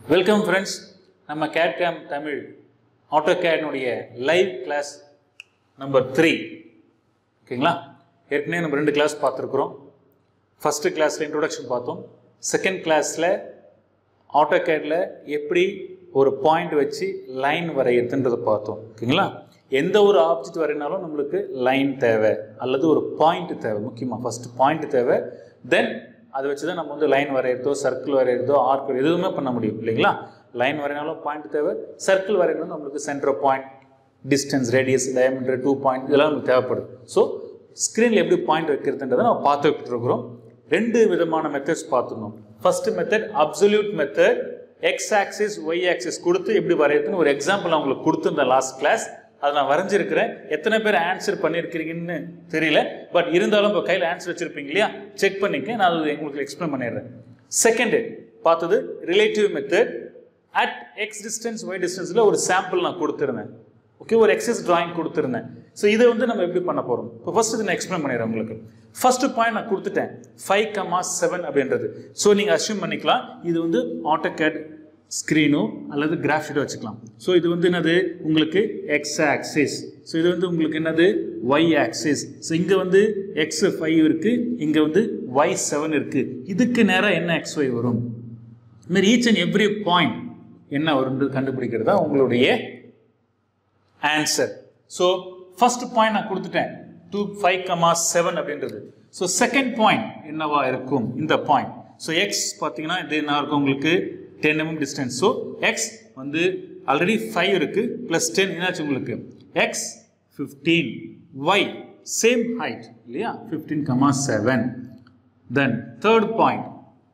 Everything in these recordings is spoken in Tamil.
வெல்கம் ஃப்ரெண்ட்ஸ் நம்ம கேட்காம் தமிழ் ஆட்டோ கேட்னுடைய லைவ் கிளாஸ் நம்பர் த்ரீ ஓகேங்களா ஏற்கனவே நம்ம ரெண்டு கிளாஸ் பார்த்துருக்குறோம் ஃபஸ்ட்டு கிளாஸில் இன்ட்ரோடக்ஷன் பார்த்தோம் செகண்ட் கிளாஸில் ஆட்டோ கேடில் எப்படி ஒரு பாயிண்ட் வச்சு லைன் வரையறதுன்றதை பார்த்தோம் ஓகேங்களா எந்த ஒரு ஆப்ஜெக்ட் வரையினாலும் நம்மளுக்கு லைன் தேவை அல்லது ஒரு பாயிண்ட் தேவை முக்கியமாக ஃபஸ்ட்டு பாயிண்ட் தேவை தென் அதை வச்சு தான் நம்ம வந்து லைன் வரைகிறதோ சர்க்கிள் வரைகிறதோ ஆர்க் எதுவுமே பண்ண முடியும் இல்லைங்களா லைன் வரையினாலும் பாயிண்ட் தேவை சர்க்கிள் வரையணும் நம்மளுக்கு centre point distance radius diameter two point இதெல்லாம் நமக்கு தேவைப்படுது ஸோ ஸ்க்ரீனில் எப்படி பாயிண்ட் வைக்கிறதுன்றதை நம்ம பார்த்துக்கிட்டு இருக்கிறோம் ரெண்டு விதமான மெத்தட்ஸ் பார்த்துருந்தோம் first method absolute method X axis Y axis கொடுத்து எப்படி வரையறதுன்னு ஒரு எக்ஸாம்பிள் நான் உங்களுக்கு கொடுத்துருந்தேன் லாஸ்ட் கிளாஸ் அதை நான் வரைஞ்சிருக்கிறேன் எத்தனை பேர் ஆன்சர் பண்ணியிருக்கிறீங்கன்னு தெரியல பட் இருந்தாலும் இப்போ கையில் ஆன்சர் வச்சிருப்பீங்க இல்லையா செக் பண்ணிக்க நான் அது உங்களுக்கு எக்ஸ்பிளைன் பண்ணிடுறேன் செகண்டு பார்த்தது relative method at X distance Y டிஸ்டன்ஸில் ஒரு சாம்பிள் நான் கொடுத்துருந்தேன் ஓகே ஒரு எக்ஸஸ் டிராயிங் கொடுத்துருந்தேன் ஸோ இதை வந்து நம்ம எப்படி பண்ண போகிறோம் இப்போ ஃபர்ஸ்ட் இதை நான் எக்ஸ்பிளைன் பண்ணிடுறேன் உங்களுக்கு ஃபர்ஸ்ட் பாயிண்ட் நான் கொடுத்துட்டேன் ஃபைவ் கமா செவன் அப்படின்றது ஸோ நீங்கள் அஷ்யூம் பண்ணிக்கலாம் இது வந்து ஆட்டோகேட் ஸ்க்ரீனோ அல்லது கிராஃப் ஷீட்டோ வச்சுக்கலாம் ஸோ இது வந்து என்னது உங்களுக்கு எக்ஸ் ஆக்சிஸ் ஸோ இது வந்து உங்களுக்கு என்னது ஒய் ஆக்சிஸ் ஸோ இங்கே வந்து எக்ஸ் ஃபைவ் இருக்குது இங்கே வந்து ஒய் செவன் இருக்குது இதுக்கு நேராக என்ன எக்ஸ் ஒய் வரும் இதுமாதிரி ஈச் அண்ட் எவ்ரி பாயிண்ட் என்ன வரும்ன்றது கண்டுபிடிக்கிறது தான் உங்களுடைய ஆன்சர் ஸோ ஃபர்ஸ்ட் பாயிண்ட் நான் கொடுத்துட்டேன் டூ ஃபைவ் கமா செவன் அப்படின்றது ஸோ செகண்ட் பாயிண்ட் என்னவா இருக்கும் இந்த பாயிண்ட் ஸோ எக்ஸ் பார்த்தீங்கன்னா இது என்ன இருக்கும் உங்களுக்கு ten mm distance so X வந்து ஆல்ரெடி ஃபைவ் இருக்கு ப்ளஸ் டென் என்னாச்சு உங்களுக்கு X fifteen Y same height இல்லையா fifteen comma seven then third point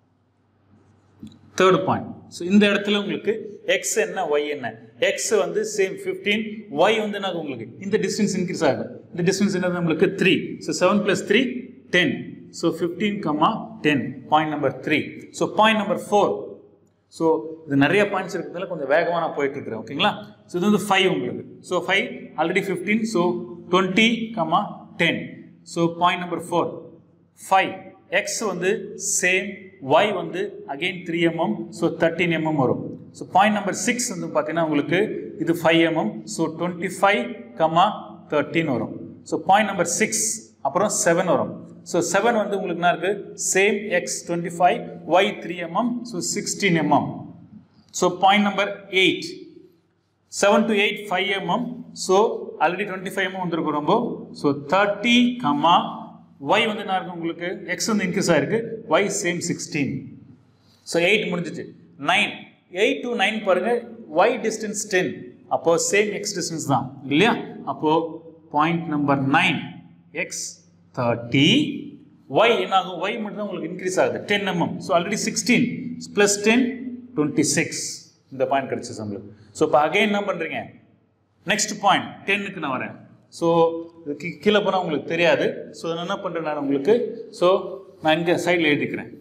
third point so இந்த இடத்துல உங்களுக்கு எக்ஸ் என்ன ஒய் என்ன எக்ஸ் வந்து சேம் ஃபிஃப்டீன் ஒய் வந்து என்ன உங்களுக்கு இந்த டிஸ்டன்ஸ் இன்க்ரீஸ் ஆகும் இந்த டிஸ்டன்ஸ் என்னது நம்மளுக்கு three so seven plus three ten so fifteen comma ten point number three so point number four so இது நிறைய பாயிண்ட்ஸ் இருக்கிறதுல கொஞ்சம் வேகமாக நான் போயிட்டு இருக்கிறேன் ஓகேங்களா ஸோ இது வந்து ஃபைவ் உங்களுக்கு so five already fifteen so twenty comma ten so point number four five X வந்து சேம் ஒய் வந்து again three mm so thirteen mm வரும் ஸோ பாயிண்ட் நம்பர் சிக்ஸ் வந்து பார்த்தீங்கன்னா உங்களுக்கு இது five mm so twenty five comma thirteen வரும் ஸோ பாயிண்ட் நம்பர் சிக்ஸ் அப்புறம் செவன் வரும் ஸோ செவன் வந்து உங்களுக்கு என்ன இருக்கு same X twenty five Y three mm so sixteen mm so point number eight seven to eight five mm so already twenty five mm வந்திருக்கும் ரொம்ப ஸோ தேர்ட்டி கமா ஒய் வந்து என்ன இருக்கு உங்களுக்கு எக்ஸ் வந்து இன்க்ரீஸ் ஆயிருக்கு Y same sixteen so eight முடிஞ்சிச்சு நைன் எயிட் டு நைன் பாருங்க ஒய் டிஸ்டன்ஸ் டென் அப்போ சேம் எக்ஸ் டிஸ்டன்ஸ் தான் இல்லையா அப்போ point number nine X thirty Y என்ன ஆகும் ஒய் மட்டும் தான் உங்களுக்கு இன்க்ரீஸ் ஆகுது ten mm so already sixteen plus ten twenty six இந்த பாயிண்ட் கிடைச்சிச்சு நம்மளுக்கு ஸோ இப்போ அகைன் என்ன பண்ணுறீங்க நெக்ஸ்ட் பாயிண்ட் டென்னுக்கு நான் வரேன் ஸோ இதுக்கு கீழே போனால் உங்களுக்கு தெரியாது ஸோ நான் என்ன பண்ணுறேன் நான் உங்களுக்கு ஸோ நான் இங்கே சைடில் எழுதிக்கிறேன்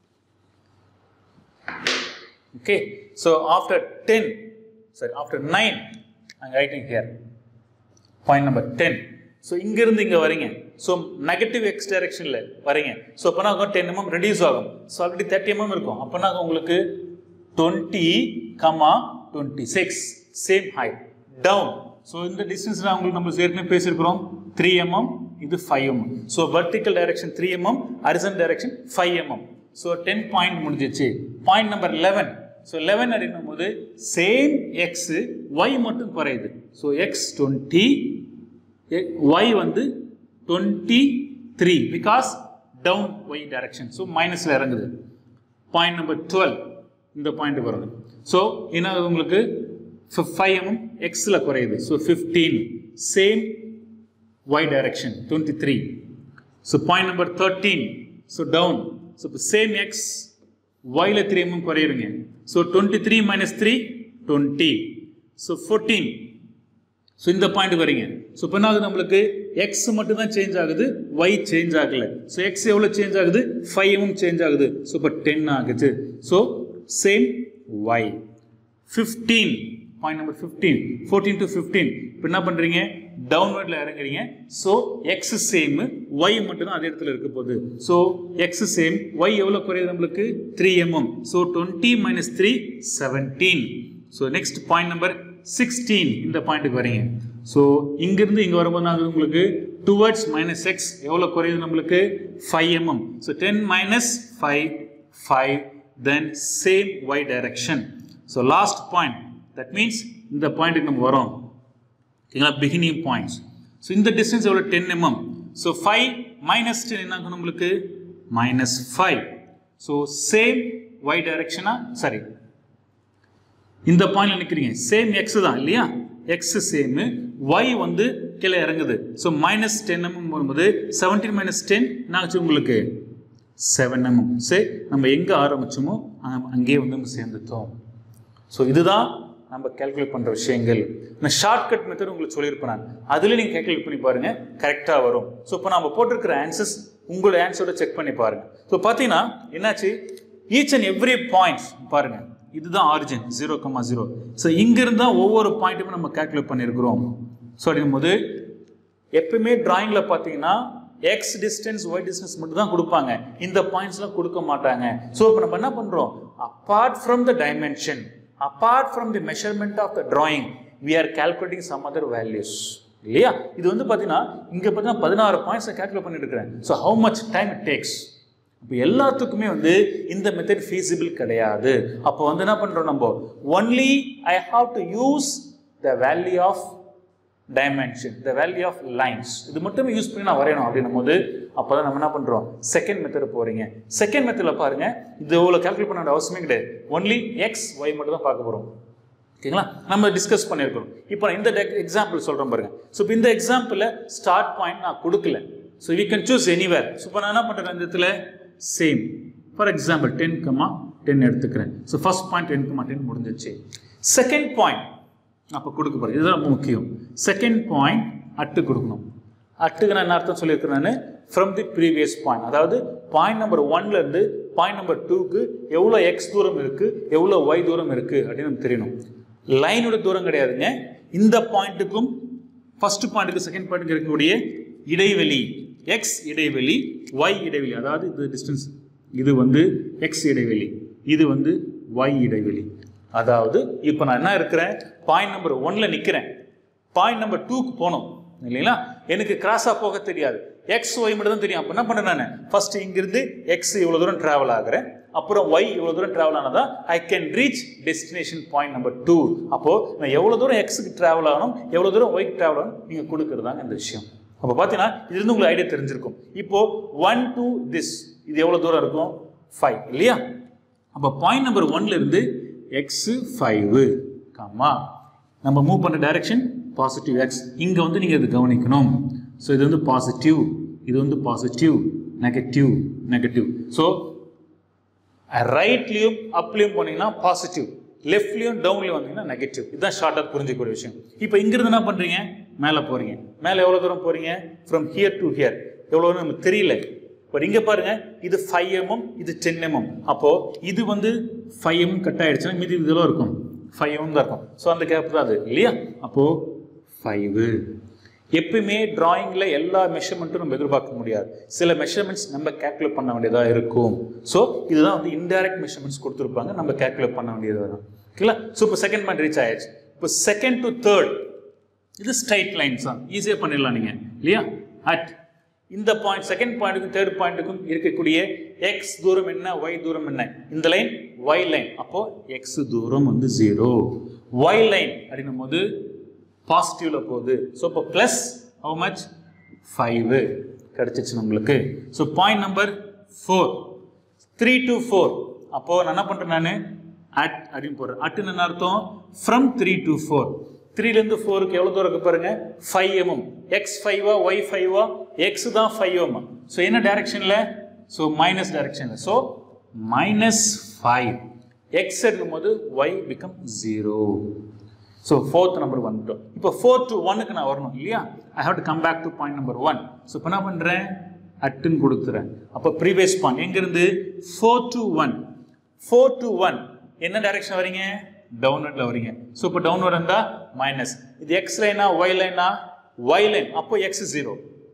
ஓகே ஸோ ஆஃப்டர் டென் சரி after nine I'm writing here point number ten so இங்கேருந்து இங்கே வரீங்க ஸோ நெகட்டிவ் எக்ஸ் டைரக்ஷனில் வரீங்க ஸோ அப்போனா ஆகும் டென் எம்எம் ரெடியூஸ் ஆகும் ஸோ ஆல்ரெடி தேர்ட்டி எம்எம் இருக்கும் அப்போனா உங்களுக்கு twenty comma twenty six same height down so இந்த டிஸ்டன்ஸ் நான் உங்களுக்கு நம்ம ஏற்கனவே பேசியிருக்கிறோம் த்ரீ எம்எம் இது five mm so vertical direction three mm horizon direction five mm so ten point முடிஞ்சிச்சு point number eleven so eleven அப்படின்னும் போது சேம் எக்ஸ் ஒய் மட்டும் குறையுது ஸோ எக்ஸ் டுவெண்ட்டி ஒய் வந்து twenty three because down Y direction so மைனஸில் இறங்குது பாயிண்ட் நம்பர் டுவெல் இந்த பாயிண்ட் வருது ஸோ என்ன ஆகுது உங்களுக்கு ஃபைவ் எம்எம் எக்ஸில் குறையுது so fifteen same Y direction twenty three so point number thirteen so down so இப்போ சேம் எக்ஸ் ஒயில் த்ரீ எம்எம் குறையுதுங்க so twenty three minus three twenty so fourteen so இந்த பாயிண்ட் வரீங்க ஸோ இப்போ என்ன ஆகுது நம்மளுக்கு எக்ஸ் மட்டும் தான் சேஞ்ச் ஆகுது ஒய் சேஞ்ச் ஆகல ஸோ எக்ஸ் எவ்வளோ சேஞ்ச் ஆகுது ஃபைவ் எம்எம் சேஞ்ச் ஆகுது ஸோ இப்போ டென் ஆகுது so same Y fifteen point number fifteen fourteen to fifteen இப்போ என்ன பண்ணுறீங்க டவுன்வர்டில் இறங்குறீங்க ஸோ எக்ஸ் சேம் ஒய் மட்டும்தான் அதே இடத்துல இருக்க போகுது ஸோ எக்ஸ் சேம் ஒய் எவ்வளோ குறையுது நம்மளுக்கு three mm so twenty minus three seventeen so next point number sixteen இந்த பாயிண்ட்டுக்கு வரீங்க ஸோ இங்கிருந்து இங்கே வரும்போது நான் உங்களுக்கு டுவர்ட்ஸ் மைனஸ் எக்ஸ் எவ்வளோ குறையுது நம்மளுக்கு five mm so ten minus five five then same Y direction so last point that means இந்த பாயிண்ட்டுக்கு நம்ம வரோம் ஓகேங்களா பிகினிங் பாயிண்ட்ஸ் ஸோ இந்த டிஸ்டன்ஸ் எவ்வளோ ten mm so five minus ten என்ன ஆகும் நம்மளுக்கு minus five so same Y டைரக்ஷனா சாரி இந்த பாயிண்ட்ல நிற்கிறீங்க சேம் எக்ஸ் தான் இல்லையா எக்ஸ் சேம் ஒய் வந்து கீழே இறங்குது ஸோ மைனஸ் டென் எம்எம் வரும்போது செவன்டீன் மைனஸ் டென் என்ன ஆச்சு உங்களுக்கு செவன் எம்எம் சரி நம்ம எங்கே ஆரம்பிச்சோமோ அங்க- அங்கேயே வந்து நம்ம சேர்ந்துட்டோம் ஸோ இதுதான் நம்ம கால்குலேட் பண்ணுற விஷயங்கள் நான் ஷார்ட்கட் மெத்தட் உங்களுக்கு சொல்லியிருப்பேன் நான் அதில் நீங்கள் கால்குலேட் பண்ணி பாருங்கள் கரெக்டாக வரும் ஸோ இப்போ நம்ம போட்டிருக்கிற ஆன்சர்ஸ் உங்களோட ஆன்சரோட செக் பண்ணி பாருங்கள் ஸோ பார்த்தீங்கன்னா என்னாச்சு ஈச் அண்ட் எவ்ரி பாயிண்ட்ஸ் பாருங்கள் இதுதான் origin zero comma zero so இங்கிருந்து தான் ஒவ்வொரு பாயிண்ட்டுமே நம்ம கால்குலேட் பண்ணியிருக்கிறோம் ஸோ அப்படிங்கும்போது எப்பவுமே டிராயிங்கில் பார்த்தீங்கன்னா எக்ஸ் டிஸ்டன்ஸ் ஒய் டிஸ்டன்ஸ் மட்டும் தான் கொடுப்பாங்க இந்த பாயிண்ட்ஸ்லாம் கொடுக்க மாட்டாங்க ஸோ இப்போ நம்ம என்ன பண்ணுறோம் apart from the dimension apart from the measurement of the drawing we are calculating some other values இல்லையா இது வந்து பார்த்தீங்கன்னா இங்கே பார்த்தீங்கன்னா பதினாறு பாயிண்ட்ஸ் கால்குலேட் பண்ணிட்டு இருக்கிறேன் so how much time it takes இப்போ எல்லாத்துக்குமே வந்து இந்த மெத்தட் feasible கிடையாது அப்போ வந்து என்ன பண்ணுறோம் நம்ம only I have to use the value of dimension the value of lines இது மட்டுமே யூஸ் பண்ணி நான் வரையணும் அப்படின்னும் போது அப்போ தான் நம்ம என்ன பண்ணுறோம் செகண்ட் மெத்தட் போகிறீங்க செகண்ட் மெத்தடில் பாருங்க இது இவ்வளோ கால்குலேட் பண்ண வேண்டிய அவசியமே கிடையாது ஒன்லி எக்ஸ் ஒய் மட்டும் தான் பார்க்க போகிறோம் ஓகேங்களா நம்ம டிஸ்கஸ் பண்ணியிருக்கிறோம் இப்போ நான் இந்த எக்ஸாம்பிள் சொல்கிறேன் பாருங்க ஸோ இப்போ இந்த எக்ஸாம்பிளில் ஸ்டார்ட் பாயிண்ட் நான் கொடுக்கல so we can choose anywhere so இப்போ நான் என்ன பண்ணுறேன் இந்த இடத்துல same for example ten comma ten எடுத்துக்கிறேன் so first point ten comma ten முடிஞ்சிச்சு செகண்ட் பாயிண்ட் அப்போ கொடுக்க போகிறேன் இதுதான் ரொம்ப முக்கியம் செகண்ட் பாயிண்ட் அட்டு கொடுக்கணும் அட்டுக்கு நான் என்ன அர்த்தம் சொல்லியிருக்கிறேன் நான் ஃப்ரம் தி ப்ரீவியஸ் பாயிண்ட் அதாவது பாயிண்ட் நம்பர் ஒன்லேருந்து பாயிண்ட் நம்பர் டூக்கு எவ்வளோ எக்ஸ் தூரம் இருக்குது எவ்வளோ ஒய் தூரம் இருக்குது அப்படின்னு நமக்கு தெரியணும் லைனோட தூரம் கிடையாதுங்க இந்த பாயிண்ட்டுக்கும் ஃபர்ஸ்ட் பாயிண்ட்டுக்கு செகண்ட் பாயிண்ட்டுக்கு இருக்கக்கூடிய இடைவெளி எக்ஸ் இடைவெளி ஒய் இடைவெளி அதாவது இது டிஸ்டன்ஸ் இது வந்து எக்ஸ் இடைவெளி இது வந்து ஒய் இடைவெளி அதாவது இப்போ நான் என்ன இருக்கிறேன் பாயிண்ட் நம்பர் ஒன்ல நிற்கிறேன் பாயிண்ட் நம்பர் டூக்கு போகணும் இல்லைங்களா எனக்கு கிராஸாக போக தெரியாது எக்ஸ் ஒய் மட்டும் தான் தெரியும் அப்போ என்ன பண்ணேன் நான் ஃபர்ஸ்ட் இங்கிருந்து எக்ஸ் இவ்வளோ தூரம் ட்ராவல் ஆகுறேன் அப்புறம் ஒய் இவ்வளோ தூரம் ட்ராவல் ஆனதா I can reach destination point number two அப்போது நான் எவ்வளோ தூரம் எக்ஸுக்கு ட்ராவல் ஆகணும் எவ்வளோ தூரம் ஒய்க்கு ட்ராவல் ஆகணும் நீங்கள் கொடுக்குறதாங்க இந்த விஷயம் அப்போ பார்த்தீங்கன்னா இதுலேருந்து உங்களுக்கு ஐடியா தெரிஞ்சிருக்கும் இப்போ ஒன் டூ திஸ் இது எவ்வளோ தூரம் இருக்கும் ஃபைவ் இல்லையா அப்போ பாயிண்ட் நம்பர் ஒன்ல இருந்து எக்ஸ் ஃபைவ் காமா நம்ம மூவ் பண்ண டைரக்ஷன் பாசிட்டிவ் எக்ஸ் இங்கே வந்து நீங்கள் இது கவனிக்கணும் ஸோ இது வந்து பாசிட்டிவ் இது வந்து பாசிட்டிவ் நெகட்டிவ் நெகட்டிவ் ஸோ ரைட்லேயும் அப்லேயும் போனீங்கன்னா பாசிட்டிவ் லெஃப்ட்லேயும் டவுன்லேயும் வந்தீங்கன்னா நெகட்டிவ் இதுதான் ஷார்ட்டாக புரிஞ்சிக்கக்கூடிய விஷயம் இப்போ இங்கிருந்து என்ன பண்ணுறீங்க மேலே போகிறீங்க மேலே எவ்வளோ தூரம் போகிறீங்க ஃப்ரம் ஹியர் டு ஹியர் எவ்வளோன்னு நமக்கு தெரியல பட் இங்கே பாருங்க இது ஃபைவ் எம்எம் இது டென் எம்எம் அப்போது இது வந்து ஃபைவ் எம் கட் ஆயிடுச்சுன்னா மீதி இதெல்லாம் இருக்கும் ஃபைவ் எம் தான் இருக்கும் ஸோ அந்த கேப் தான் அது இல்லையா அப்போது ஃபைவு எப்பயுமே டிராயிங்கில் எல்லா மெஷர்மெண்ட்டும் நம்ம எதிர்பார்க்க முடியாது சில மெஷர்மெண்ட்ஸ் நம்ம கேல்குலேட் பண்ண வேண்டியதாக இருக்கும் ஸோ இதுதான் வந்து இன்டைரக்ட் மெஷர்மெண்ட்ஸ் கொடுத்துருப்பாங்க நம்ம கேல்குலேட் பண்ண வேண்டியது தான் ஓகேங்களா ஸோ இப்போ செகண்ட் பாயிண்ட் ரீச் ஆயாச்சு இப்போ செகண்ட் டு தேர்ட் இது ஸ்ட்ரைட் லைன்ஸ் தான் ஈஸியாக பண்ணிடலாம் நீங்கள் இல்லையா அட் இந்த பாயிண்ட் செகண்ட் பாயிண்ட்டுக்கும் தேர்ட் பாயிண்ட்டுக்கும் இருக்கக்கூடிய எக்ஸ் தூரம் என்ன ஒய் தூரம் என்ன இந்த லைன் ஒய் லைன் அப்போ எக்ஸ் தூரம் வந்து ஜீரோ ஒய் லைன் அப்படின்னும் போது பாசிட்டிவ்ல போகுது ஸோ இப்போ ப்ளஸ் ஹவு மச் ஃபைவ் கிடச்சிச்சு நம்மளுக்கு so point number four three to four அப்போது நான் என்ன பண்ணுறேன் நான் அட் அப்படின்னு போடுறேன் அட்டுன்னு என்ன அர்த்தம் ஃப்ரம் த்ரீ டு ஃபோர் த்ரீலேருந்து ஃபோருக்கு எவ்வளோ தூரம் இருக்கு பாருங்க ஃபைவ் எம்எம் எக்ஸ் ஃபைவா ஒய் ஃபைவா எக்ஸ் தான் ஃபைவ் எம்எம் ஸோ என்ன டைரக்ஷனில் ஸோ மைனஸ் டைரக்ஷனில் ஸோ மைனஸ் ஃபைவ் எக்ஸ் எடுக்கும் போது Y become zero so fourth number வந்துட்டோம் இப்போ ஃபோர் டு ஒன்னுக்கு நான் வரணும் இல்லையா I have to come back to point number one so இப்போ என்ன பண்ணுறேன் அட்டுன்னு கொடுத்துறேன் அப்போ ப்ரீவியஸ் பாயிண்ட் எங்கேருந்து four to one four to one என்ன டைரக்ஷன் வரீங்க டவுன்வர்டில் வரீங்க ஸோ இப்போ டவுன்வர்ட் இருந்தால் மைனஸ் இது எக்ஸ் லைனா ஒய் லைனா ஒய் லைன் அப்போ எக்ஸ் ஜீரோ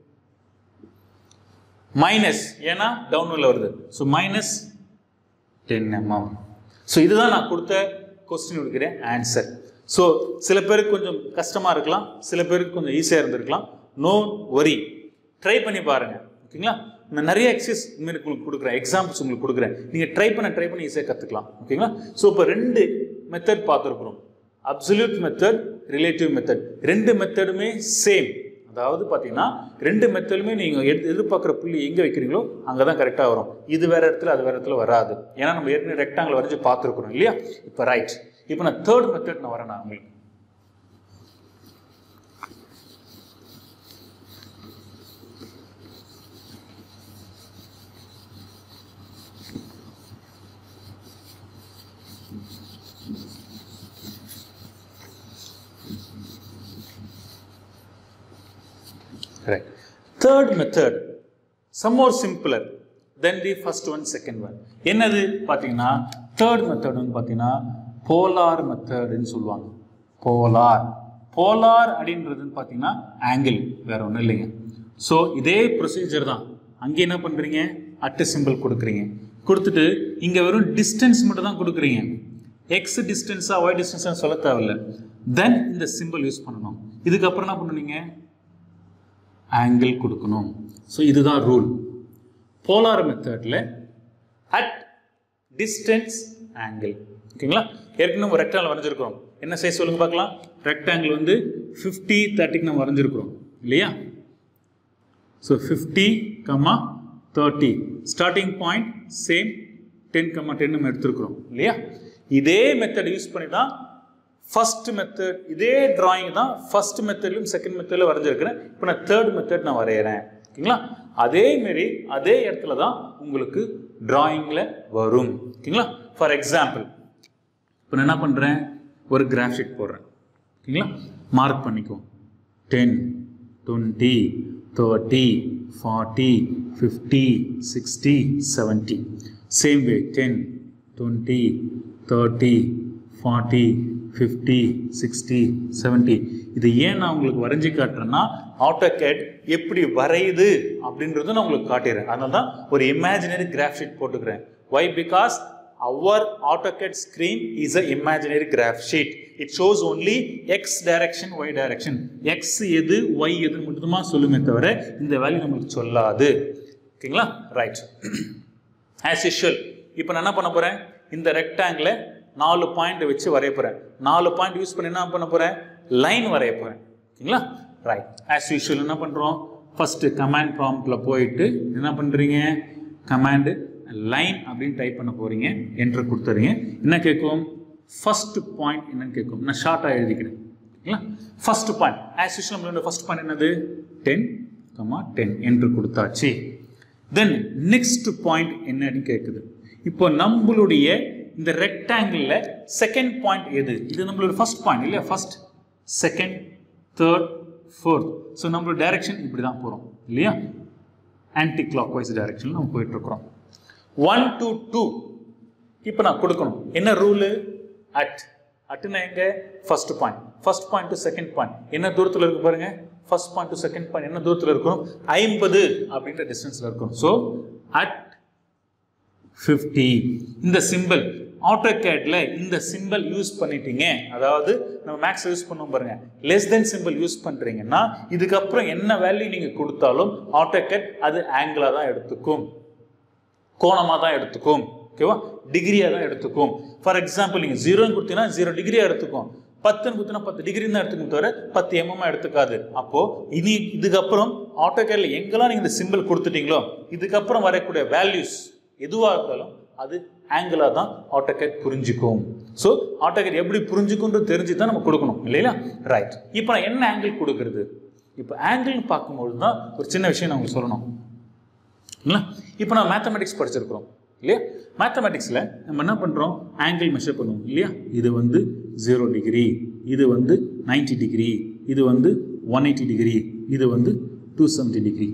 மைனஸ் ஏன்னா டவுன்வர்டில் வருது so minus ten mm so இதுதான் நான் கொடுத்த கொஸ்டின் இருக்கிற ஆன்சர் ஸோ சில பேருக்கு கொஞ்சம் கஷ்டமாக இருக்கலாம் சில பேருக்கு கொஞ்சம் ஈஸியாக இருந்திருக்கலாம் நோ ஒரி ட்ரை பண்ணி பாருங்கள் ஓகேங்களா நான் நிறைய எக்ஸசைஸ் இனிமேல் உங்களுக்கு கொடுக்குறேன் எக்ஸாம்பிள்ஸ் உங்களுக்கு கொடுக்குறேன் நீங்கள் ட்ரை பண்ண ட்ரை பண்ணி ஈஸியாக கற்றுக்கலாம் ஓகேங்களா ஸோ இப்போ ரெண்டு மெத்தட் பார்த்துருக்குறோம் அப்சல்யூட் மெத்தட் ரிலேட்டிவ் மெத்தட் ரெண்டு மெத்தடுமே சேம் அதாவது பார்த்தீங்கன்னா ரெண்டு மெத்தடுமே நீங்கள் எது எதிர்பார்க்குற புள்ளி எங்கே வைக்கிறீங்களோ அங்கே தான் கரெக்டாக வரும் இது வேற இடத்துல அது வேற இடத்துல வராது ஏன்னா நம்ம ஏற்கனவே ரெக்டாங்கிள் வரைஞ்சி பார்த்துருக்குறோம் இல்லையா இப்போ ரைட் இப்போ நான் தேர்ட் மெத்தட் நான் வரேன் நான் உங்களுக்கு Right. Third method, some more simpler than the first one, second one. என்னது பார்த்தீங்கன்னா தேர்ட் மெத்தட் வந்து பார்த்தீங்கன்னா போலார் மெத்தட்னு சொல்லுவாங்க போலார் போலார் அப்படின்றதுன்னு பார்த்தீங்கன்னா ஆங்கிள் வேற ஒன்றும் இல்லைங்க ஸோ இதே ப்ரொசீஜர் தான் அங்கே என்ன பண்ணுறீங்க அட்டு சிம்பிள் கொடுக்குறீங்க கொடுத்துட்டு இங்கே வெறும் டிஸ்டன்ஸ் மட்டும் தான் கொடுக்குறீங்க எக்ஸ் டிஸ்டன்ஸா ஒய் டிஸ்டன்ஸா சொல்ல தேவையில்ல தென் இந்த சிம்பிள் யூஸ் பண்ணணும் இதுக்கப்புறம் என்ன பண்ணுவீங்க ஆங்கிள் கொடுக்கணும் ஸோ இதுதான் ரூல் போலார் மெத்தடில் அட் டிஸ்டன்ஸ் ஆங்கிள் ஓகேங்களா ஏற்கனவே நம்ம ரெக்டாங்கிள் வரைஞ்சிருக்கிறோம் என்ன சைஸ் சொல்லுங்க பார்க்கலாம் ரெக்டாங்கிள் வந்து ஃபிஃப்டி தேர்ட்டிக்கு நம்ம வரைஞ்சிருக்கிறோம் இல்லையா so fifty comma thirty starting point same ten comma ten நம்ம எடுத்துருக்குறோம் இல்லையா இதே மெத்தட் யூஸ் பண்ணி தான் ஃபர்ஸ்ட் மெத்தட் இதே டிராயிங் தான் ஃபர்ஸ்ட் மெத்தட்லையும் செகண்ட் மெத்தடில் வரைஞ்சிருக்கிறேன் இப்போ நான் தேர்ட் மெத்தட் நான் வரைகிறேன் ஓகேங்களா அதே மாரி அதே இடத்துல தான் உங்களுக்கு டிராயிங்கில் வரும் ஓகேங்களா ஃபார் எக்ஸாம்பிள் இப்போ நான் என்ன பண்ணுறேன் ஒரு கிராஃப் ஷீட் போடுறேன் ஓகேங்களா மார்க் பண்ணிக்குவோம் ten twenty thirty forty fifty sixty seventy same way ten twenty thirty forty fifty sixty seventy இது ஏன் நான் உங்களுக்கு வரைஞ்சி காட்டுறேன்னா ஆட்டோகேட் எப்படி வரையுது அப்படின்றத நான் உங்களுக்கு காட்டிடுறேன் அதனால தான் ஒரு இமேஜினரி கிராஃப் ஷீட் போட்டுக்கிறேன் Y because our AutoCAD screen is a imaginary graph sheet. It shows only x direction, y direction. x எது y எது மட்டுமா சொல்லுமே தவிர இந்த வேல்யூ நம்மளுக்கு சொல்லாது ஓகேங்களா ரைட் ஆஸ் யூஷுவல் இப்போ நான் என்ன பண்ண போறேன் இந்த ரெக்டாங்கிளை நாலு பாயிண்ட் வச்சு வரைய போறேன் நாலு பாயிண்ட் யூஸ் பண்ணி என்ன பண்ண போறேன் லைன் வரைய போறேன் ஓகேங்களா ரைட் ஆஸ் யூஷுவல் என்ன பண்றோம் ஃபர்ஸ்ட் கமாண்ட் ப்ராம்ப்ட்ல போயிட்டு என்ன பண்றீங்க கமாண்டு லைன் அப்படின்னு டைப் பண்ண போறீங்க என்டர் கொடுத்துறீங்க என்ன கேட்கும் ஃபர்ஸ்ட் பாயிண்ட் என்னன்னு கேட்கும் நான் ஷார்ட்டாக எழுதிக்கிறேன் ஓகேங்களா ஃபர்ஸ்ட் பாயிண்ட் ஆஸ் யூஷுவல் நம்மளோட ஃபர்ஸ்ட் பாயிண்ட் என்னது டென் கமா டென் என்று கொடுத்தாச்சு தென் நெக்ஸ்ட் பாயிண்ட் என்னன்னு கேட்குது இப்போ நம்மளுடைய இந்த ரெக்டாங்கிளில் செகண்ட் பாயிண்ட் எது இது நம்மளோட ஃபர்ஸ்ட் பாயிண்ட் இல்லையா first second third fourth so நம்மளோட டைரக்ஷன் இப்படி தான் போகிறோம் இல்லையா ஆன்டி கிளாக் வைஸ் டைரக்ஷனில் நம்ம போயிட்டு இருக்கிறோம் ஒன் டு டூ இப்போ நான் கொடுக்கணும் என்ன ரூலு அட் அட்டுனா எங்க first point first point to second point என்ன தூரத்தில் இருக்கு பாருங்க first point to second point என்ன தூரத்தில் இருக்கணும் ஐம்பது அப்படின்ற டிஸ்டன்ஸில் இருக்கணும் ஸோ அட் ஃபிஃப்டி இந்த சிம்பிள் ஆட்டோ கேட்ல இந்த சிம்பிள் யூஸ் பண்ணிட்டீங்க அதாவது நம்ம மேக்ஸ் யூஸ் பண்ணுவோம் பாருங்க லெஸ் தென் சிம்பிள் யூஸ் பண்றீங்கன்னா இதுக்கப்புறம் என்ன வேல்யூ நீங்க கொடுத்தாலும் ஆட்டோ கேட் அது ஆங்கிளா தான் எடுத்துக்கும் கோணமாக தான் எடுத்துக்கும் ஓகேவா டிகிரியாக தான் எடுத்துக்கும் ஃபார் எக்ஸாம்பிள் நீங்கள் ஜீரோன்னு கொடுத்தீங்கன்னா ஜீரோ டிகிரியாக எடுத்துக்கும் பத்துன்னு கொடுத்தீங்கன்னா பத்து டிகிரி தான் எடுத்துக்கும் தவிர பத்து எம்எம் எடுத்துக்காது அப்போ இனி இதுக்கப்புறம் ஆட்டோகேரில் எங்கெல்லாம் நீங்கள் இந்த சிம்பிள் கொடுத்துட்டீங்களோ இதுக்கப்புறம் வரக்கூடிய வேல்யூஸ் எதுவாக இருந்தாலும் அது ஆங்கிளாக தான் ஆட்டோகேட் புரிஞ்சுக்கும் ஸோ ஆட்டோகேட் எப்படி புரிஞ்சுக்கும்ன்றது தெரிஞ்சு தான் நம்ம கொடுக்கணும் இல்லைங்களா ரைட் இப்போ நான் என்ன ஆங்கிள் கொடுக்கறது இப்போ ஆங்கிள்னு பார்க்கும்பொழுது தான் ஒரு சின்ன விஷயம் நான் உங்களுக்கு சொல்லணும் இல்லைங்களா இப்போ நான் மேத்தமெட்டிக்ஸ் படிச்சிருக்கிறோம் இல்லையா மேத்தமெட்டிக்ஸில் நம்ம என்ன பண்ணுறோம் ஆங்கிள் மெஷர் பண்ணுவோம் இல்லையா இது வந்து ஜீரோ டிகிரி இது வந்து 90 டிகிரி இது வந்து ஒன் எயிட்டி டிகிரி இது வந்து டூ செவன்ட்டி டிகிரி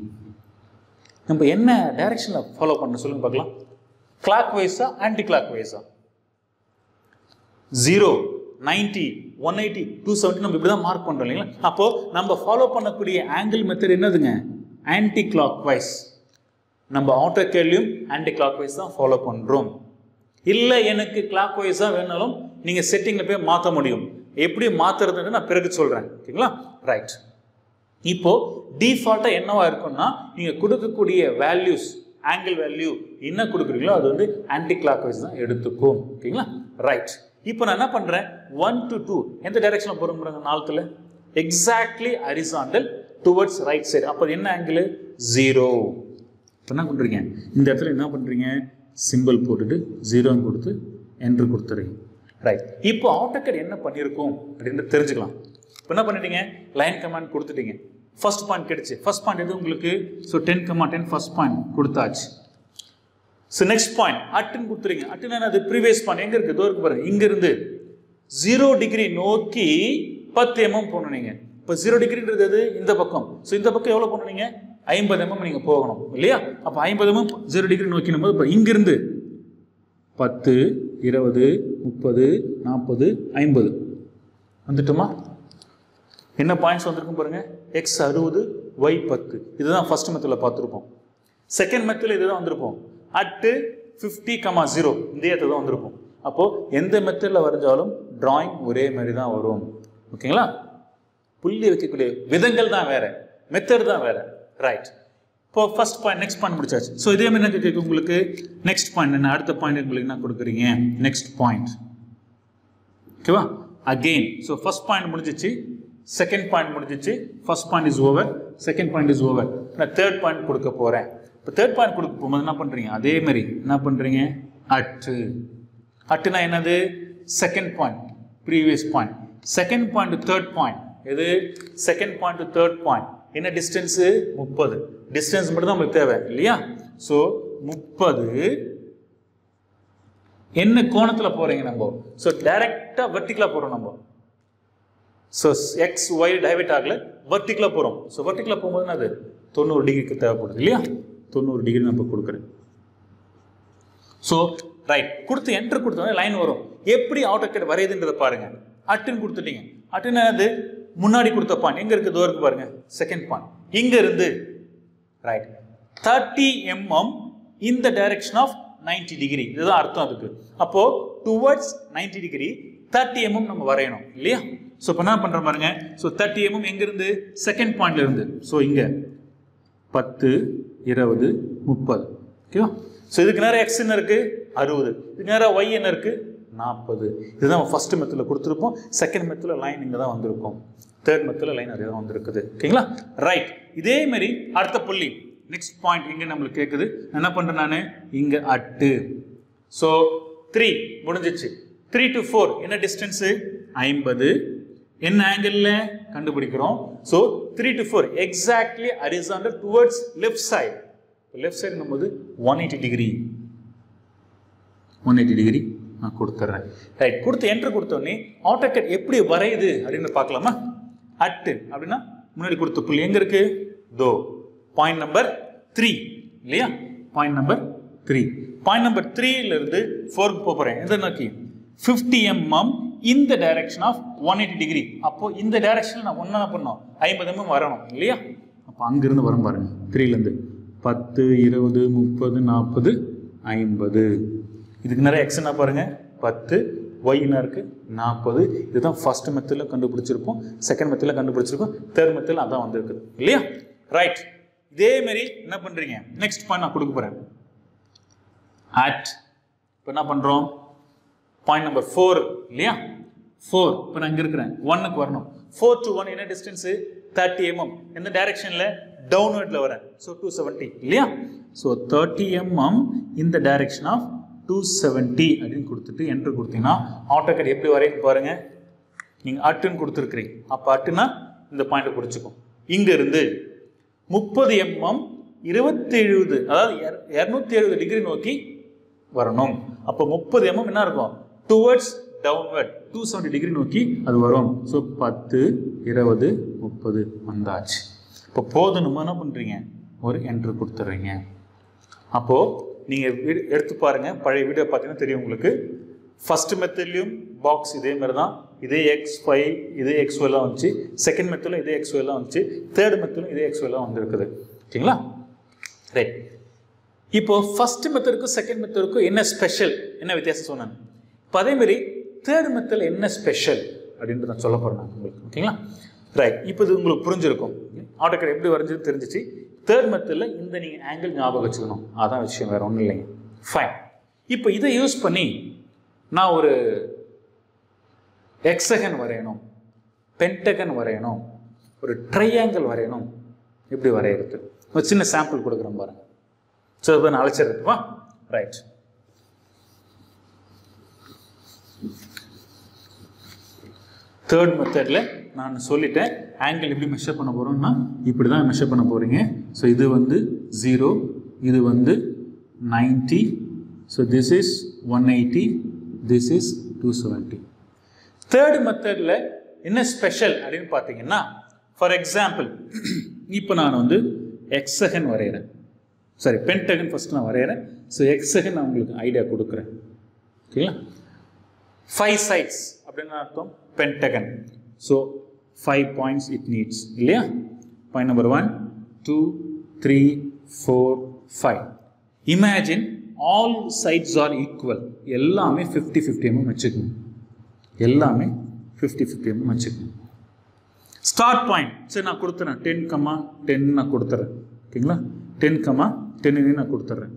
நம்ம என்ன டைரக்ஷனில் ஃபாலோ பண்ண சொல்லுங்க பார்க்கலாம் கிளாக் வைஸா ஆன்டி கிளாக் வைஸா zero ninety one eighty two seventy நம்ம இப்படி தான் மார்க் பண்ணுறோம் இல்லைங்களா அப்போ நம்ம ஃபாலோ பண்ணக்கூடிய ஆங்கிள் மெத்தட் என்னதுங்க ஆன்டி கிளாக் வைஸ் நம்ம ஆட்டோ கேள்வியும் ஆன்டி கிளாக் வைஸ் தான் ஃபாலோ பண்ணுறோம் இல்லை எனக்கு கிளாக் வைஸாக வேணாலும் நீங்கள் செட்டிங்கில் போய் மாற்ற முடியும் எப்படி மாற்றுறதுன்னு நான் பிறகு சொல்கிறேன் ஓகேங்களா ரைட் இப்போ டிஃபால்ட்டாக என்னவா இருக்கும்னா நீங்கள் கொடுக்கக்கூடிய வேல்யூஸ் ஆங்கிள் வேல்யூ என்ன கொடுக்குறீங்களோ அது வந்து ஆன்டி கிளாக் வைஸ் தான் எடுத்துக்கும் ஓகேங்களா ரைட் இப்போ நான் என்ன பண்ணுறேன் ஒன் டு டூ எந்த டைரக்ஷனில் போகிறோம் நாளத்தில் exactly horizontal towards right side அப்போ அது என்ன ஆங்கிள் ஜீரோ இப்போ என்ன பண்ணுறீங்க இந்த இடத்துல என்ன பண்ணுறீங்க சிம்பிள் போட்டுட்டு ஜீரோன்னு கொடுத்து என்ட்ரு கொடுத்துறீங்க ரைட் இப்போ ஆட்டோகேட் என்ன பண்ணியிருக்கோம் அப்படின்னு தெரிஞ்சுக்கலாம் இப்போ என்ன பண்ணிட்டீங்க லைன் கமாண்ட் கொடுத்துட்டீங்க ஃபர்ஸ்ட் பாயிண்ட் கிடைச்சு ஃபர்ஸ்ட் பாயிண்ட் எது உங்களுக்கு so ten comma ten first point கொடுத்தாச்சு ஸோ நெக்ஸ்ட் பாயிண்ட் அட்டுன்னு கொடுத்துறீங்க அட்டுன்னு என்னது ப்ரீவியஸ் பாயிண்ட் எங்கே இருக்குது தோருக்கு பாருங்க இங்கிருந்து ஜீரோ டிகிரி நோக்கி பத்து எம்எம் போகணும் நீங்கள் இப்போ ஜீரோ டிகிரின்றது எது இந்த பக்கம் ஸோ இந்த பக்கம் எவ்வளோ போகணும் நீங்கள் ஐம்பது எம்எம் நீங்கள் போகணும் இல்லையா அப்போ ஐம்பது எம்எம் ஜீரோ டிகிரி நோக்கினும் போது இப்போ இங்கிருந்து பத்து இருபது முப்பது நாற்பது ஐம்பது வந்துட்டுமா என்ன பாயிண்ட்ஸ் வந்திருக்கும் பாருங்க எக்ஸ் அறுபது ஒய் பத்து இதுதான் ஃபர்ஸ்ட் மெத்தில் பார்த்துருப்போம் செகண்ட் மெத்தில் இதுதான் வந்திருப்போம் அட்டு ஃபிஃப்டி கமா ஜீரோ இந்த இடத்துல தான் வந்திருக்கும் அப்போது எந்த மெத்தடில் வரைஞ்சாலும் டிராயிங் ஒரே மாதிரி தான் வரும் ஓகேங்களா புள்ளி வைக்கக்கூடிய விதங்கள் தான் வேற மெத்தட் தான் வேற ரைட் இப்போ ஃபர்ஸ்ட் பாயிண்ட் நெக்ஸ்ட் பாயிண்ட் முடிச்சாச்சு ஸோ இதே மாதிரி என்ன கேட்கும் உங்களுக்கு நெக்ஸ்ட் பாயிண்ட் என்ன அடுத்த பாயிண்ட் உங்களுக்கு என்ன கொடுக்குறீங்க நெக்ஸ்ட் பாயிண்ட் ஓகேவா அகெயின் ஸோ ஃபர்ஸ்ட் பாயிண்ட் முடிஞ்சிச்சு செகண்ட் பாயிண்ட் முடிஞ்சிச்சு first point is over second point is over நான் தேர்ட் பாயிண்ட் கொடுக்க போகிறேன் இப்போ தேர்ட் பாயிண்ட் கொடுக்க போகும்போது என்ன பண்ணுறீங்க அதே மாதிரி என்ன பண்ணுறீங்க அட்டு அட்டுனா என்னது second point previous point second point third point எது செகண்ட் பாயிண்ட் தேர்ட் பாயிண்ட் என்ன டிஸ்டன்ஸு முப்பது டிஸ்டன்ஸ் மட்டும் தான் நம்மளுக்கு தேவை இல்லையா ஸோ முப்பது என்ன கோணத்தில் போகிறீங்க நம்ம ஸோ டைரெக்டாக வெர்டிக்கலாக போகிறோம் நம்ம ஸோ எக்ஸ் ஒய் டைவெர்ட் ஆகல வெர்டிக்கலாக போகிறோம் ஸோ வெர்டிக்கலாக போகும்போது என்னது தொண்ணூறு டிகிரிக்கு தேவைப்படுது இல்லையா தொண்ணூறு டிகிரி நம்ம கொடுக்குறேன் ஸோ ரைட் கொடுத்து என்ட்ரு கொடுத்தோன்னே லைன் வரும் எப்படி ஆட்டோகேட் வரையுதுன்றதை பாருங்க அட்டுன்னு கொடுத்துட்டீங்க அட்டுன்னு அது முன்னாடி கொடுத்த பாயிண்ட் எங்க இருக்கு தூரத்துக்கு பாருங்க செகண்ட் பாயிண்ட் இங்க இருந்து ரைட் தேர்ட்டி எம்எம் இந்த டைரக்ஷன் ஆஃப் 90 டிகிரி இதுதான் அர்த்தம் அதுக்கு அப்போ டுவர்ட்ஸ் 90 டிகிரி தேர்ட்டி எம்எம் நம்ம வரையணும் இல்லையா ஸோ இப்போ என்ன பண்ற பாருங்க ஸோ தேர்ட்டி எம்எம் எங்கிருந்து செகண்ட் பாயிண்ட்ல இருந்து ஸோ இங்க பத்து இருபது முப்பது ஓகேவா ஸோ இதுக்கு நேரம் எக்ஸ் என்ன இருக்கு அறுபது இதுக்கு நேரம் ஒய் என்ன இருக்கு நாற்பது இதுதான் ஃபர்ஸ்ட் மெத்தில் கொடுத்துருப்போம் செகண்ட் மெத்தில் லைன் இங்கே தான் வந்திருக்கும் தேர்ட் மெத்தில் லைன் அதே தான் வந்திருக்குது ஓகேங்களா ரைட் இதே மாதிரி அடுத்த புள்ளி நெக்ஸ்ட் பாயிண்ட் இங்கே நம்மளுக்கு கேட்குது என்ன பண்ணுறேன் நான் இங்கே அட்டு ஸோ த்ரீ முடிஞ்சிச்சு த்ரீ டு ஃபோர் என்ன டிஸ்டன்ஸு ஐம்பது என்ன ஆங்கிளில் கண்டுபிடிக்கிறோம் so three to four exactly horizontal towards left side left side போது one eighty degree one eighty degree நான் கொடுத்துட்றேன் ரைட் கொடுத்து என்ட்ரு கொடுத்தோடனே ஆட்டோகேட் எப்படி வரையுது அப்படின்னு பார்க்கலாமா அட்டு அப்படின்னா முன்னாடி கொடுத்த புள்ளி எங்கே இருக்கு தோ பாயிண்ட் நம்பர் த்ரீ இல்லையா point number three point number த்ரீலேருந்து ஃபோருக்கு போக போகிறேன் எந்த நோக்கி ஃபிஃப்டி எம்எம் இந்த direction of one eighty degree அப்போ இந்த டைரக்ஷனில் நான் ஒன்றா பண்ணோம் ஐம்பது எம்எம் வரணும் இல்லையா அப்போ அங்கிருந்து வரும் பாருங்க த்ரீலேருந்து பத்து இருபது முப்பது நாற்பது ஐம்பது இதுக்கு நிறைய எக்ஸ் என்ன பாருங்க பத்து ஒய் என்ன இருக்கு நாற்பது இதுதான் ஃபர்ஸ்ட் மெத்தில் கண்டுபிடிச்சிருப்போம் செகண்ட் மெத்தில் கண்டுபிடிச்சிருப்போம் தேர்ட் மெத்தில் அதான் வந்திருக்குது இல்லையா ரைட் இதே மாதிரி என்ன பண்றீங்க நெக்ஸ்ட் பாயிண்ட் நான் கொடுக்க போறேன் அட் இப்போ என்ன பண்றோம் பாயிண்ட் நம்பர் ஃபோர் இல்லையா ஃபோர் இப்போ நான் இங்கே இருக்கிறேன் ஒன்னுக்கு வரணும் ஃபோர் டு ஒன் என்ன டிஸ்டன்ஸு தேர்ட்டி எம்எம் எந்த டைரக்ஷனில் டவுன்வர்டில் வரேன் ஸோ டூ செவன்ட்டி இல்லையா ஸோ தேர்ட்டி எம்எம் இந்த டைரக்ஷன் ஆஃப் டூ செவன்ட்டி அப்படின்னு கொடுத்துட்டு என்ட்ரு கொடுத்தீங்கன்னா ஆட்டோகேட் எப்படி வரையும் பாருங்க நீங்கள் அட்டுன்னு கொடுத்துருக்குறீங்க அப்போ அட்டுனா இந்த பாயிண்ட்டை குறிச்சிக்கும் இங்கேருந்து முப்பது எம்எம் இருபத்தி எழுபது அதாவது இரநூத்தி எழுபது டிகிரி நோக்கி வரணும் அப்போ முப்பது எம்எம் என்ன இருக்கும் towards downward two seventy degree நோக்கி அது வரும் ஸோ பத்து இருபது முப்பது வந்தாச்சு இப்போ போதும் நம்ம என்ன பண்ணுறீங்க ஒரு என்ட்ரு கொடுத்துட்றீங்க அப்போது நீங்கள் வீடு எடுத்து பாருங்கள் பழைய வீடியோ பார்த்தீங்கன்னா தெரியும் உங்களுக்கு ஃபர்ஸ்ட் மெத்தட்லையும் பாக்ஸ் இதே மாதிரி தான் இதே எக்ஸ் ஃபைவ் இதே எக்ஸ் எல்லாம் வந்துச்சு செகண்ட் மெத்தடில் இதே எக்ஸ் எல்லாம் வந்துச்சு தேர்ட் மெத்தடும் இதே எக்ஸ் எல்லாம் வந்துருக்குது ஓகேங்களா ரைட் இப்போ ஃபர்ஸ்ட் மெத்தடுக்கும் செகண்ட் மெத்தடுக்கும் என்ன ஸ்பெஷல் என்ன வித்தியாசம் சொன்னேன் இப்போ அதேமாரி தேர்ட் மெத்தடில் என்ன ஸ்பெஷல் அப்படின்ட்டு நான் சொல்ல போகிறேன் நான் உங்களுக்கு ஓகேங்களா ரைட் இப்போ இது உங்களுக்கு புரிஞ்சிருக்கும் ஆட்டோக்கர் எப்படி வரைஞ்சது தெரிஞ்சிச்சு தேர்ட் மெத்தடில் இந்த நீங்கள் ஆங்கிள் ஞாபகம் வச்சுக்கணும் அதான் விஷயம் வேறு ஒன்றும் இல்லைங்க ஃபைன் இப்போ இதை யூஸ் பண்ணி நான் ஒரு எக்ஸகன் வரையணும் பென்டகன் வரையணும் ஒரு ட்ரையாங்கிள் வரையணும் எப்படி வரைகிறது ஒரு சின்ன சாம்பிள் கொடுக்குறேன் பாருங்க ஸோ இப்போ நான் அழைச்சிடுறதுவா ரைட் தேர்ட் மெத்தடில் நான் சொல்லிட்டேன் ஆங்கிள் எப்படி மெஷர் பண்ண போகிறோம்னா இப்படி தான் மெஷர் பண்ண போகிறீங்க ஸோ இது வந்து ஜீரோ இது வந்து ninety so this is one eighty this is two seventy third மெத்தடில் என்ன ஸ்பெஷல் அப்படின்னு பார்த்தீங்கன்னா ஃபார் எக்ஸாம்பிள் இப்போ நான் வந்து எக்ஸகன் வரைகிறேன் சாரி பென்டகன் ஃபஸ்ட் நான் வரைகிறேன் ஸோ எக்ஸகன் நான் உங்களுக்கு ஐடியா கொடுக்குறேன் ஓகேங்களா ஃபைவ் சைட்ஸ் அப்படின்னு அர்த்தம் pentagon so five points it needs இல்லையா point number one two three four five imagine all sides are equal எல்லாமே ஃபிஃப்டி ஃபிஃப்டி எம்எம் வச்சுக்கணும் எல்லாமே ஃபிஃப்டி ஃபிஃப்டி எம்எம் வச்சுக்கணும் ஸ்டார்ட் பாயிண்ட் சரி நான் கொடுத்துறேன் டென் கமா டென் நான் கொடுத்துறேன் ஓகேங்களா டென் கமா டென்னு நான் கொடுத்துட்றேன்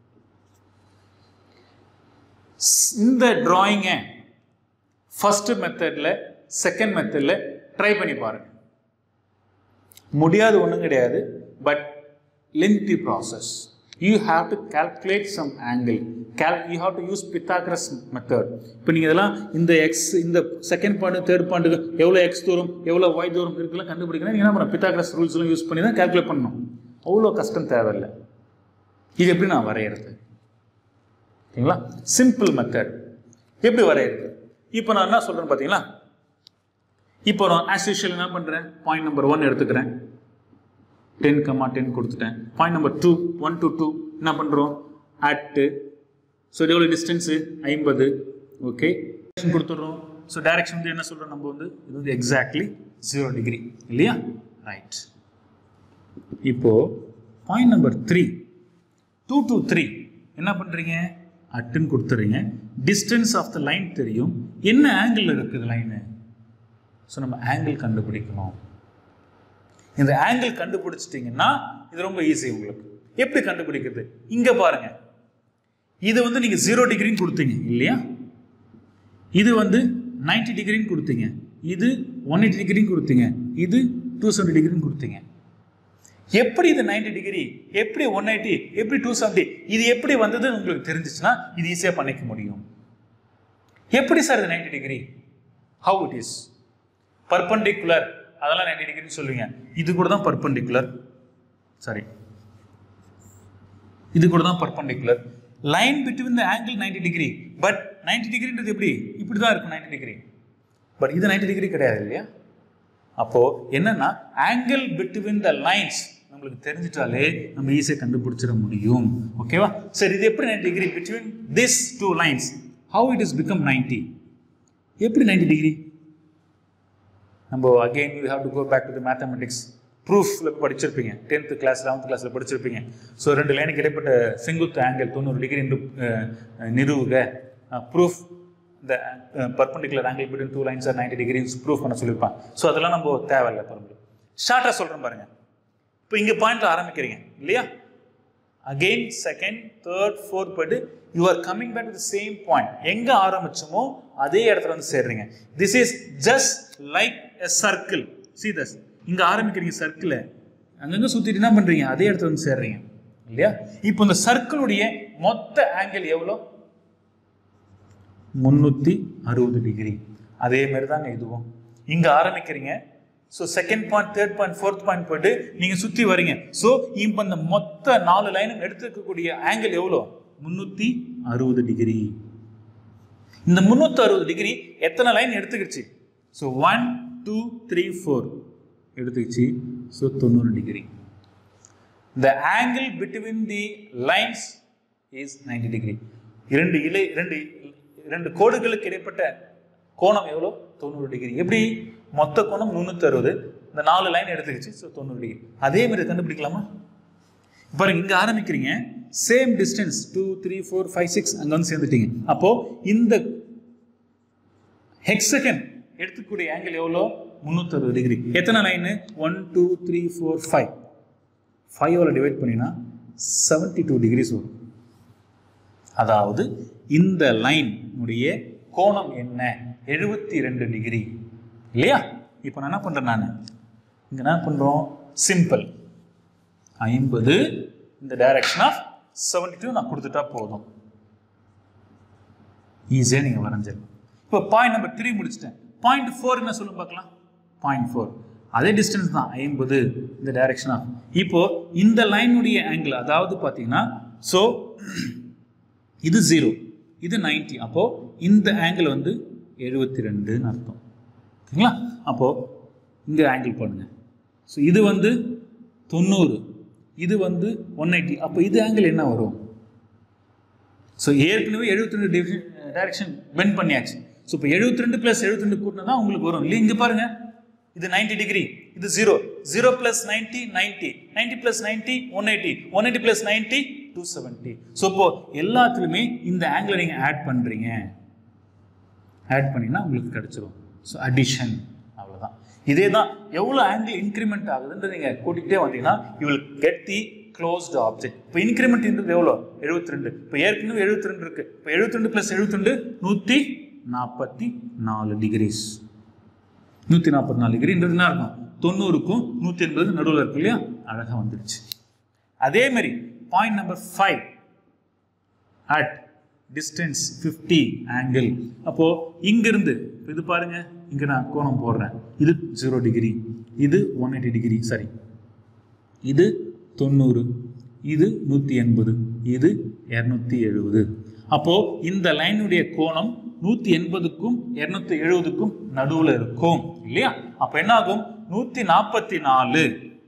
இந்த ட்ராயிங்கை ஃபஸ்ட்டு மெத்தடில் செகண்ட் மெத்தடில் ட்ரை பண்ணி பாருங்க முடியாது ஒன்றும் கிடையாது but lengthy process you have to calculate some angle கேல் you have to use Pythagoras method இப்போ நீங்கள் இதெல்லாம் இந்த எக்ஸ் இந்த செகண்ட் பாயிண்ட் தேர்ட் பாயிண்ட்டுக்கு எவ்வளோ எக்ஸ் தூரம் எவ்வளோ ஒய் தூரம் இருக்குலாம் கண்டுபிடிக்கணும் நீங்கள் என்ன பண்ணணும் பித்தாக்ரஸ் ரூல்ஸ்லாம் யூஸ் பண்ணி தான் கால்குலேட் பண்ணணும் அவ்வளோ கஷ்டம் தேவையில்லை இது எப்படி நான் வரைகிறது ஓகேங்களா சிம்பிள் மெத்தட் எப்படி வரைகிறது இப்போ நான் என்ன சொல்கிறேன்னு பார்த்தீங்களா இப்போ நான் ஆஸ் யூஷுவல் என்ன பண்ணுறேன் பாயிண்ட் நம்பர் ஒன் எடுத்துக்கிறேன் டென் கம்மா டென் கொடுத்துட்டேன் point number two one to two என்ன பண்ணுறோம் அட்டு ஸோ இது எவ்வளோ டிஸ்டன்ஸு ஐம்பது ஓகே கொடுத்துட்றோம் ஸோ டைரக்ஷன் வந்து என்ன சொல்கிறோம் நம்ம வந்து இது வந்து எக்ஸாக்ட்லி ஜீரோ டிகிரி இல்லையா ரைட் இப்போது point number three two to three என்ன பண்ணுறீங்க அட்டுன்னு கொடுத்துறீங்க டிஸ்டன்ஸ் ஆஃப் த லைன் தெரியும் என்ன ஆங்கிள் இருக்குது லைனு ஸோ நம்ம ஆங்கிள் கண்டுபிடிக்கணும் இந்த ஆங்கிள் கண்டுபிடிச்சிட்டிங்கன்னா இது ரொம்ப ஈஸி உங்களுக்கு எப்படி கண்டுபிடிக்கிறது இங்கே பாருங்க இது வந்து நீங்கள் ஜீரோ டிகிரின்னு கொடுத்தீங்க இல்லையா இது வந்து நைன்டி டிகிரின்னு கொடுத்தீங்க இது ஒன் எயிட்டி டிகிரின்னு கொடுத்தீங்க இது டூ செவன்டி டிகிரின்னு கொடுத்தீங்க எப்படி இது நைன்டி டிகிரி எப்படி ஒன் எயிட்டி எப்படி டூ செவன்டி இது எப்படி வந்ததுன்னு உங்களுக்கு தெரிஞ்சிச்சுன்னா இது ஈஸியாக பண்ணிக்க முடியும் எப்படி சார் இது ninety degree how it is perpendicular அதெல்லாம் நைன்டி டிகிரின்னு சொல்லுவீங்க இது கூட தான் பர்பண்டிகுலர் சாரி இது கூட தான் perpendicular line between the angle ninety degree but ninety டிகிரின்றது எப்படி இப்படி தான் இருக்கும் நைன்டி டிகிரி பட் இது நைன்டி டிகிரி கிடையாது இல்லையா அப்போ என்னன்னா ஆங்கிள் பிட்வீன் த லைன்ஸ் நம்மளுக்கு தெரிஞ்சிட்டாலே நம்ம ஈஸியாக கண்டுபிடிச்சிட முடியும் ஓகேவா சரி இது எப்படி ninety degree between this two lines how it is become ninety எப்படி நைன்டி டிகிரி நம்ம again you have to go back to the mathematics ப்ரூஃபில் படிச்சிருப்பீங்க டென்த்து கிளாஸ் லெவன்த் கிளாஸில் படிச்சிருப்பீங்க ஸோ ரெண்டு லைனுக்கு இடைப்பட்ட செங்குத்து ஆங்கிள் தொண்ணூறு டிகிரி என்று நிறுவுக ப்ரூஃப் இந்த perpendicular angle between two lines are ninety degrees proof பண்ண சொல்லியிருப்பான் ஸோ அதெல்லாம் நம்ம தேவையில்லை பரம்பரை ஷார்ட்டாக சொல்கிறேன் பாருங்க இப்போ இங்கே பாயிண்ட்ல ஆரம்பிக்கிறீங்க இல்லையா அகெயின் செகண்ட் தேர்ட் ஃபோர்த் போயிட்டு you are coming back to same point எங்கே ஆரம்பிச்சோமோ அதே இடத்துல வந்து சேர்றீங்க this is just like a circle see thus இங்கே ஆரம்பிக்கிறீங்க சர்க்கிளை அங்கங்கே சுற்றிட்டு என்ன பண்ணுறீங்க அதே இடத்துல வந்து சேர்றீங்க இல்லையா இப்போ இந்த சர்க்கிளுடைய மொத்த ஆங்கிள் எவ்வளோ முந்நூற்றி அறுபது டிகிரி அதே மாதிரி தாங்க இதுவும் இங்கே ஆரம்பிக்கிறீங்க so second point third point fourth point போயிட்டு நீங்கள் சுற்றி வரீங்க ஸோ இப்போ இந்த மொத்த நாலு லைனும் எடுத்துக்கக்கூடிய ஆங்கிள் எவ்வளோ முந்நூற்றி அறுபது டிகிரி இந்த முந்நூற்றி அறுபது டிகிரி எத்தனை லைன் எடுத்துக்கிடுச்சு so one two three four எடுத்துக்கிச்சு ஸோ தொண்ணூறு degree the angle between the lines is ninety degree இரண்டு இலை இரண்டு ரெண்டு கோடுகளுக்கு இடைப்பட்ட கோணம் எவ்வளோ தொண்ணூறு டிகிரி எப்படி மொத்த கோணம் முந்நூற்றி அறுபது இந்த நாலு லைன் எடுத்துக்கிச்சு ஸோ தொண்ணூறு டிகிரி அதே மாதிரி கண்டுபிடிக்கலாமா பாருங்க இங்க ஆரம்பிக்கிறீங்க same distance two three four five six அங்க வந்து சேர்ந்துட்டீங்க அப்போ இந்த ஹெக்ஸகன் எடுத்துக்கூடிய ஆங்கிள் எவ்வளோ முந்நூற்றறுபது டிகிரி எத்தனை line one two three four five ஃபைவோட டிவைட் பண்ணினா செவன்டி டூ டிகிரிஸ் வரும் அதாவது இந்த லைன் உடைய கோணம் என்ன எழுபத்தி ரெண்டு டிகிரி இல்லையா இப்போ நான் என்ன பண்றேன் நான் இங்க என்ன பண்றோம் சிம்பிள் ஐம்பது இந்த டைரக்ஷன் ஆஃப் செவன்டி டூ நான் கொடுத்துட்டா போதும் ஈஸியாக நீங்கள் வரைஞ்சிடலாம் இப்போ பாயிண்ட் நம்பர் த்ரீ முடிச்சிட்டேன் பாயிண்ட் ஃபோர் என்ன சொல்லுங்க பார்க்கலாம் பாயிண்ட் ஃபோர் அதே டிஸ்டன்ஸ் தான் ஐம்பது இந்த டைரக்ஷன் ஆஃப் இப்போ இந்த லைனுடைய ஆங்கிள் அதாவது பார்த்தீங்கன்னா ஸோ இது ஜீரோ இது 90 அப்போ இந்த ஆங்கிள் வந்து எழுபத்தி ரெண்டுன்னு அர்த்தம் ஓகேங்களா அப்போ இங்க ஆங்கிள் பண்ணுங்க ஸோ இது வந்து தொண்ணூறு இது வந்து ஒன் எயிட்டி அப்போ இது ஆங்கிள் என்ன வரும் ஸோ ஏற்கனவே எழுபத்தி ரெண்டு டிவிஷன் டைரக்ஷன் பெண்ட் பண்ணியாச்சு ஸோ இப்போ எழுபத்தி ரெண்டு ப்ளஸ் எழுபத்தி ரெண்டு கூட்டினா தான் உங்களுக்கு வரும் இல்லை இங்கே பாருங்க இது 90 டிகிரி இது zero zero plus ninety ninety ninety plus ninety one eighty one eighty plus ninety two seventy so இப்போ எல்லாத்துலையுமே இந்த ஆங்கிளை நீங்கள் ஆட் பண்ணுறீங்க ஆட் பண்ணினா உங்களுக்கு கிடைச்சிரும் ஸோ அடிஷன் அவ்வளோதான் இதே தான் எவ்வளோ ஆங்கிள் இன்க்ரிமெண்ட் ஆகுதுன்றது நீங்கள் கூட்டிகிட்டே வந்தீங்கன்னா you will get the closed object இப்போ இன்க்ரிமெண்ட்ன்றது எவ்வளோ எழுபத்தி ரெண்டு இப்போ ஏற்கனவே எழுபத்தி ரெண்டு இருக்கு இப்போ எழுபத்தி ரெண்டு ப்ளஸ் எழுபத்தி ரெண்டு நூற்றி நாற்பத்தி நாலு டிகிரிஸ் நூற்றி நாற்பத்தி நாலு டிகிரின்றது என்ன இருக்கும் தொண்ணூறுக்கும் நூற்றி எண்பது நடுவில் இருக்கு இல்லையா அழகாக வந்துடுச்சு அதே மாதிரி point number five at distance 50 angle அப்போ இங்கிருந்து இப்ப இது பாருங்க இங்க நான் கோணம் போடுறேன் இது ஜீரோ டிகிரி இது ஒன் எயிட்டி டிகிரி சரி இது தொண்ணூறு இது நூற்றி எண்பது இது இரநூத்தி எழுபது அப்போ இந்த லைனுடைய கோணம் நூற்றி எண்பதுக்கும் இரநூத்தி எழுபதுக்கும் நடுவில் இருக்கும் இல்லையா அப்போ என்ன ஆகும் நூற்றி நாற்பத்தி நாலு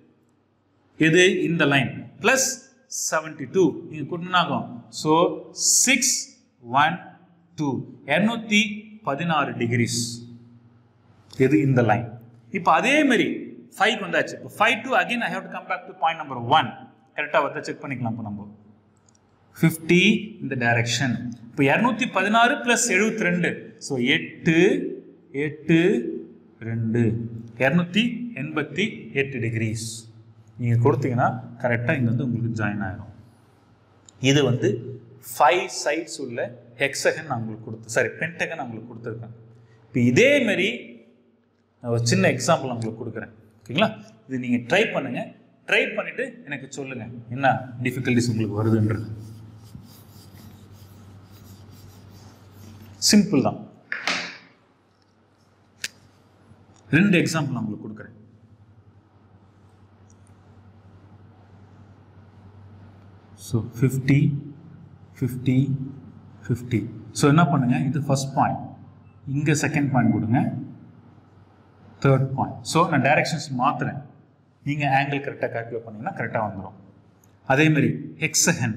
இது இந்த லைன் பிளஸ் செவன்டி டூ இங்கே கூட்டினாகும் ஸோ சிக்ஸ் ஒன் டூ இரநூத்தி பதினாறு டிகிரிஸ் இது இந்த லைன் இப்போ அதே மாதிரி ஃபைவ் வந்தாச்சு இப்போ five two again I have to come back to point number one கரெக்டாக வந்து செக் பண்ணிக்கலாம் இப்போ நம்ம ஃபிஃப்டி இந்த டைரக்ஷன் இப்போ இரநூத்தி பதினாறு ப்ளஸ் எழுபத்தி ரெண்டு ஸோ எட்டு எட்டு ரெண்டு இரநூத்தி எண்பத்தி எட்டு டிகிரிஸ் நீங்கள் கொடுத்தீங்கன்னா கரெக்டாக இங்கே வந்து உங்களுக்கு ஜாயின் ஆயிடும் இது வந்து ஃபைவ் சைட்ஸ் உள்ள ஹெக்ஸகன் நான் உங்களுக்கு கொடுத்து சாரி பென்டகன் நான் உங்களுக்கு கொடுத்துருக்கேன் இப்போ இதே மாதிரி நான் ஒரு சின்ன எக்ஸாம்பிள் நான் உங்களுக்கு கொடுக்குறேன் ஓகேங்களா இது நீங்கள் ட்ரை பண்ணுங்கள் ட்ரை பண்ணிவிட்டு எனக்கு சொல்லுங்கள் என்ன டிஃபிகல்ட்டிஸ் உங்களுக்கு வருதுன்றது சிம்பிள் தான் ரெண்டு எக்ஸாம்பிள் நான் உங்களுக்கு கொடுக்குறேன் so fifty fifty fifty so என்ன பண்ணுங்க இது ஃபர்ஸ்ட் பாயிண்ட் இங்கே செகண்ட் பாயிண்ட் கொடுங்க தேர்ட் பாயிண்ட் ஸோ நான் டைரக்ஷன்ஸ் மாற்றுறேன் நீங்கள் ஆங்கிள் கரெக்டாக கால்குலேட் பண்ணீங்கன்னா கரெக்டாக வந்துடும் அதேமாரி ஹெக்ஸகன்